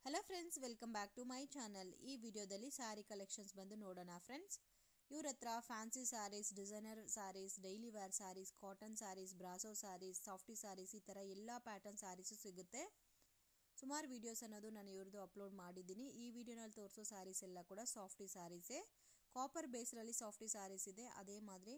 Hello friends welcome back to my channel ಈ ವಿಡಿಯೋದಲ್ಲಿ sari collections ಬಂದು ನೋಡೋಣ ಫ್ರೆಂಡ್ಸ್ ಇವ್ರ ಹತ್ರ fancy saris designer saris daily wear saris cotton saris brasso saris softy saris ಈ ಥರ ಎಲ್ಲ ಪ್ಯಾಟರ್ನ್ ಸ್ಯಾರೀಸು ಸಿಗುತ್ತೆ ಸುಮಾರು ವೀಡಿಯೋಸ್ ಅನ್ನೋದು ನಾನು ಇವ್ರದ್ದು ಅಪ್ಲೋಡ್ ಮಾಡಿದ್ದೀನಿ ಈ ವಿಡಿಯೋನಲ್ಲಿ ತೋರಿಸೋ ಸ್ಯಾರೀಸ್ ಎಲ್ಲ ಕೂಡ ಸಾಫ್ಟಿ ಸ್ಯಾರೀಸೇ ಕಾಪರ್ ಬೇಸ್ರಲ್ಲಿ ಸಾಫ್ಟಿ ಸ್ಯಾರೀಸ್ ಇದೆ ಅದೇ ಮಾದರಿ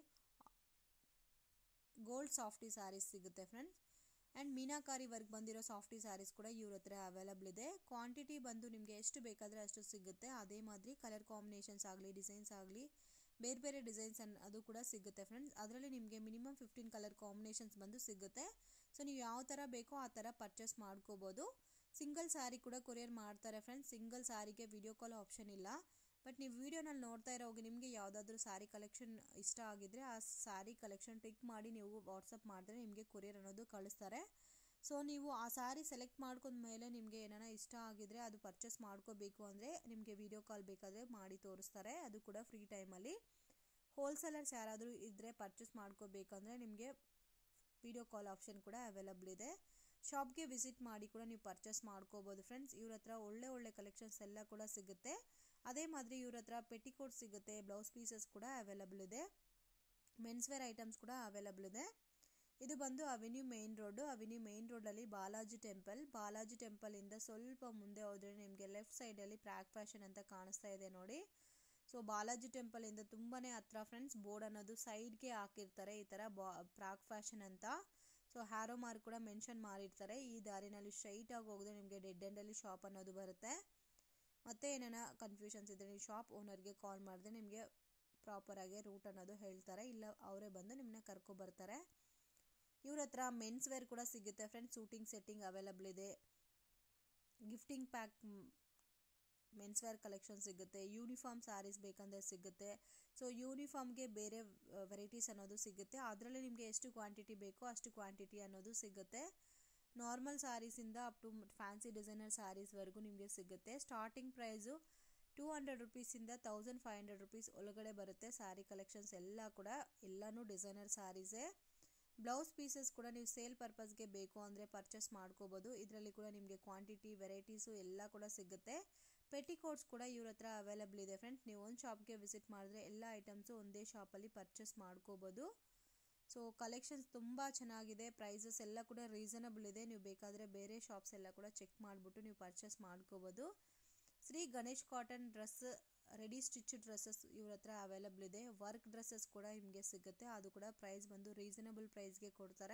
ಗೋಲ್ಡ್ ಸಾಫ್ಟಿ ಸ್ಯಾರೀಸ್ ಸಿಗುತ್ತೆ ಫ್ರೆಂಡ್ಸ್ ಆ್ಯಂಡ್ ಮೀನಾಕಾರಿ ವರ್ಕ್ ಬಂದಿರೋ ಸಾಫ್ಟಿ ಸ್ಯಾರೀಸ್ ಕೂಡ ಇವ್ರ ಹತ್ರ ಅವೈಲಬಲ್ ಇದೆ ಕ್ವಾಂಟಿಟಿ ಬಂದು ನಿಮಗೆ ಎಷ್ಟು ಬೇಕಾದರೆ ಅಷ್ಟು ಸಿಗುತ್ತೆ ಅದೇ ಮಾದರಿ ಕಲರ್ ಕಾಂಬಿನೇಷನ್ಸ್ ಆಗಲಿ ಡಿಸೈನ್ಸ್ ಆಗಲಿ ಬೇರೆ ಬೇರೆ ಡಿಸೈನ್ಸ್ ಅನ್ ಅದು ಕೂಡ ಸಿಗುತ್ತೆ ಫ್ರೆಂಡ್ಸ್ ಅದರಲ್ಲಿ ನಿಮಗೆ ಮಿನಿಮಮ್ ಫಿಫ್ಟೀನ್ ಕಲರ್ ಕಾಂಬಿನೇಷನ್ಸ್ ಬಂದು ಸಿಗುತ್ತೆ ಸೊ ನೀವು ಯಾವ ಥರ ಬೇಕೋ ಆ ಥರ ಪರ್ಚೇಸ್ ಮಾಡ್ಕೋಬೋದು ಸಿಂಗಲ್ ಸ್ಯಾರಿ ಕೂಡ ಕೊರಿಯರ್ ಮಾಡ್ತಾರೆ ಫ್ರೆಂಡ್ಸ್ ಸಿಂಗಲ್ ಸ್ಯಾರಿಗೆ ವಿಡಿಯೋ ಕಾಲ್ ಆಪ್ಷನ್ ಇಲ್ಲ ಬಟ್ ನೀವು ವಿಡಿಯೋನಲ್ಲಿ ನೋಡ್ತಾ ಇರೋವಾಗ ನಿಮಗೆ ಯಾವುದಾದ್ರೂ ಸ್ಯಾರಿ ಕಲೆಕ್ಷನ್ ಇಷ್ಟ ಆಗಿದ್ರೆ ಆ ಸ್ಯಾರಿ ಕಲೆಕ್ಷನ್ ಟಿಕ್ ಮಾಡಿ ನೀವು ವಾಟ್ಸಪ್ ಮಾಡಿದ್ರೆ ನಿಮಗೆ ಕೊರಿಯರ್ ಅನ್ನೋದು ಕಳಿಸ್ತಾರೆ ಸೊ ನೀವು ಆ ಸ್ಯಾರಿ ಸೆಲೆಕ್ಟ್ ಮಾಡ್ಕೊಂಡ ಮೇಲೆ ನಿಮಗೆ ಏನಾರ ಇಷ್ಟ ಆಗಿದ್ರೆ ಅದು ಪರ್ಚೇಸ್ ಮಾಡ್ಕೋಬೇಕು ಅಂದರೆ ನಿಮಗೆ ವಿಡಿಯೋ ಕಾಲ್ ಬೇಕಾದರೆ ಮಾಡಿ ತೋರಿಸ್ತಾರೆ ಅದು ಕೂಡ ಫ್ರೀ ಟೈಮಲ್ಲಿ ಹೋಲ್ಸೇಲರ್ಸ್ ಯಾರಾದರೂ ಇದ್ದರೆ ಪರ್ಚೇಸ್ ಮಾಡ್ಕೋಬೇಕಂದ್ರೆ ನಿಮಗೆ ವಿಡಿಯೋ ಕಾಲ್ ಆಪ್ಷನ್ ಕೂಡ ಅವೈಲಬಲ್ ಇದೆ ಶಾಪ್ಗೆ ವಿಸಿಟ್ ಮಾಡಿ ಕೂಡ ನೀವು ಪರ್ಚೇಸ್ ಮಾಡ್ಕೋಬೋದು ಫ್ರೆಂಡ್ಸ್ ಇವ್ರ ಹತ್ರ ಒಳ್ಳೆ ಒಳ್ಳೆ ಕಲೆಕ್ಷನ್ಸ್ ಎಲ್ಲ ಕೂಡ ಸಿಗುತ್ತೆ ಅದೇ ಮಾದರಿ ಇವ್ರ ಹತ್ರ ಪೆಟಿಕೋಟ್ ಸಿಗುತ್ತೆ ಬ್ಲೌಸ್ ಪೀಸಸ್ ಕೂಡ ಅವೈಲಬಲ್ ಇದೆ ಮೆನ್ಸ್ವೇರ್ ಐಟಮ್ಸ್ ಕೂಡ ಅವೈಲಬಲ್ ಇದೆ ಇದು ಬಂದು avenue main road avenue main ರೋಡಲ್ಲಿ ಬಾಲಾಜಿ ಟೆಂಪಲ್ ಬಾಲಾಜಿ ಟೆಂಪಲಿಂದ ಸ್ವಲ್ಪ ಮುಂದೆ ಹೋದರೆ ನಿಮಗೆ ಲೆಫ್ಟ್ ಸೈಡಲ್ಲಿ ಪ್ರಾಕ್ ಫ್ಯಾಷನ್ ಅಂತ ಕಾಣಿಸ್ತಾ ಇದೆ ನೋಡಿ ಸೊ ಬಾಲಾಜಿ ಟೆಂಪಲಿಂದ ತುಂಬಾ ಹತ್ರ ಫ್ರೆಂಡ್ಸ್ ಬೋರ್ಡ್ ಅನ್ನೋದು ಸೈಡ್ಗೆ ಹಾಕಿರ್ತಾರೆ ಈ ಥರ ಬಾ ಪ್ರಾಕ್ ಫ್ಯಾಷನ್ ಅಂತ ಸೊ ಹ್ಯಾರೋ ಮಾರ್ಕ್ ಕೂಡ ಮೆನ್ಷನ್ ಮಾಡಿರ್ತಾರೆ ಈ ದಾರಿನಲ್ಲಿ ಸ್ಟ್ರೈಟಾಗಿ ಹೋಗಿದ್ರೆ ನಿಮಗೆ ಡೆಡ್ ಎಂಡಲ್ಲಿ ಶಾಪ್ ಅನ್ನೋದು ಬರುತ್ತೆ ಮತ್ತೆ ಏನೇನ ಕನ್ಫ್ಯೂಷನ್ಸ್ ಇದ್ದರೆ ನೀವು ಶಾಪ್ ಓನರ್ಗೆ ಕಾಲ್ ಮಾಡಿದ್ರೆ ನಿಮಗೆ ಪ್ರಾಪರಾಗಿ ರೂಟ್ ಅನ್ನೋದು ಹೇಳ್ತಾರೆ ಇಲ್ಲ ಅವರೇ ಬಂದು ನಿಮ್ಮನ್ನ ಕರ್ಕೊಬರ್ತಾರೆ ಇವ್ರ ಹತ್ರ ಮೆನ್ಸ್ ವೇರ್ ಕೂಡ ಸಿಗುತ್ತೆ ಫ್ರೆಂಡ್ಸ್ ಸೂಟಿಂಗ್ ಸೆಟ್ಟಿಂಗ್ ಅವೈಲಬಲ್ ಇದೆ gifting pack men's wear collection ಸಿಗುತ್ತೆ ಯೂನಿಫಾರ್ಮ್ ಸ್ಯಾರೀಸ್ ಬೇಕಂದ್ರೆ ಸಿಗುತ್ತೆ ಸೊ ಯೂನಿಫಾರ್ಮ್ಗೆ ಬೇರೆ ವೆರೈಟೀಸ್ ಅನ್ನೋದು ಸಿಗುತ್ತೆ ಅದರಲ್ಲಿ ನಿಮಗೆ ಎಷ್ಟು ಕ್ವಾಂಟಿಟಿ ಬೇಕೋ ಅಷ್ಟು ಕ್ವಾಂಟಿಟಿ ಅನ್ನೋದು ಸಿಗುತ್ತೆ ನಾರ್ಮಲ್ ಸ್ಯಾರೀಸಿಂದ ಅಪ್ ಟು ಫ್ಯಾನ್ಸಿ ಡಿಸೈನರ್ ಸ್ಯಾರೀಸ್ವರೆಗೂ ನಿಮಗೆ ಸಿಗುತ್ತೆ ಸ್ಟಾರ್ಟಿಂಗ್ ಪ್ರೈಸು ಟೂ ಹಂಡ್ರೆಡ್ ರುಪೀಸಿಂದ ತೌಸಂಡ್ ಫೈವ್ ಹಂಡ್ರೆಡ್ ರುಪೀಸ್ ಒಳಗಡೆ ಬರುತ್ತೆ ಸ್ಯಾರಿ ಕಲೆಕ್ಷನ್ಸ್ ಎಲ್ಲ ಕೂಡ ಎಲ್ಲನೂ ಡಿಸೈನರ್ ಸ್ಯಾರೀಸೇ ಬ್ಲೌಸ್ ಪೀಸಸ್ ಕೂಡ ನೀವು ಸೇಲ್ ಪರ್ಪಸ್ಗೆ ಬೇಕು ಅಂದರೆ ಪರ್ಚೇಸ್ ಮಾಡ್ಕೋಬೋದು ಇದರಲ್ಲಿ ಕೂಡ ನಿಮಗೆ ಕ್ವಾಂಟಿಟಿ ವೆರೈಟೀಸು ಎಲ್ಲ ಕೂಡ ಸಿಗುತ್ತೆ ಪೆಟಿಕೋಟ್ಸ್ ಕೂಡ ಇವ್ರ ಹತ್ರ ಅವೈಲಬಲ್ ಇದೆ ಫ್ರೆಂಡ್ಸ್ ನೀವು ಒಂದು ಶಾಪ್ಗೆ ವಿಸಿಟ್ ಮಾಡಿದ್ರೆ ಎಲ್ಲ ಐಟಮ್ಸು ಒಂದೇ ಶಾಪಲ್ಲಿ ಪರ್ಚೇಸ್ ಮಾಡ್ಕೋಬೋದು ಸೊ ಕಲೆಕ್ಷನ್ಸ್ ತುಂಬ ಚೆನ್ನಾಗಿದೆ ಪ್ರೈಸಸ್ ಎಲ್ಲ ಕೂಡ ರೀಸನಬಲ್ ಇದೆ ನೀವು ಬೇಕಾದರೆ ಬೇರೆ ಶಾಪ್ಸ್ ಎಲ್ಲ ಕೂಡ ಚೆಕ್ ಮಾಡಿಬಿಟ್ಟು ನೀವು ಪರ್ಚೇಸ್ ಮಾಡ್ಕೋಬೋದು Shri Ganesh cotton dress ready stitch dresses ಇವ್ರ ಹತ್ರ ಅವೈಲಬಲ್ ಇದೆ ವರ್ಕ್ ಡ್ರೆಸ್ಸಸ್ ಕೂಡ ನಿಮಗೆ ಸಿಗುತ್ತೆ ಅದು ಕೂಡ ಪ್ರೈಸ್ ಬಂದು ರೀಸನಬಲ್ ಪ್ರೈಸ್ಗೆ ಕೊಡ್ತಾರೆ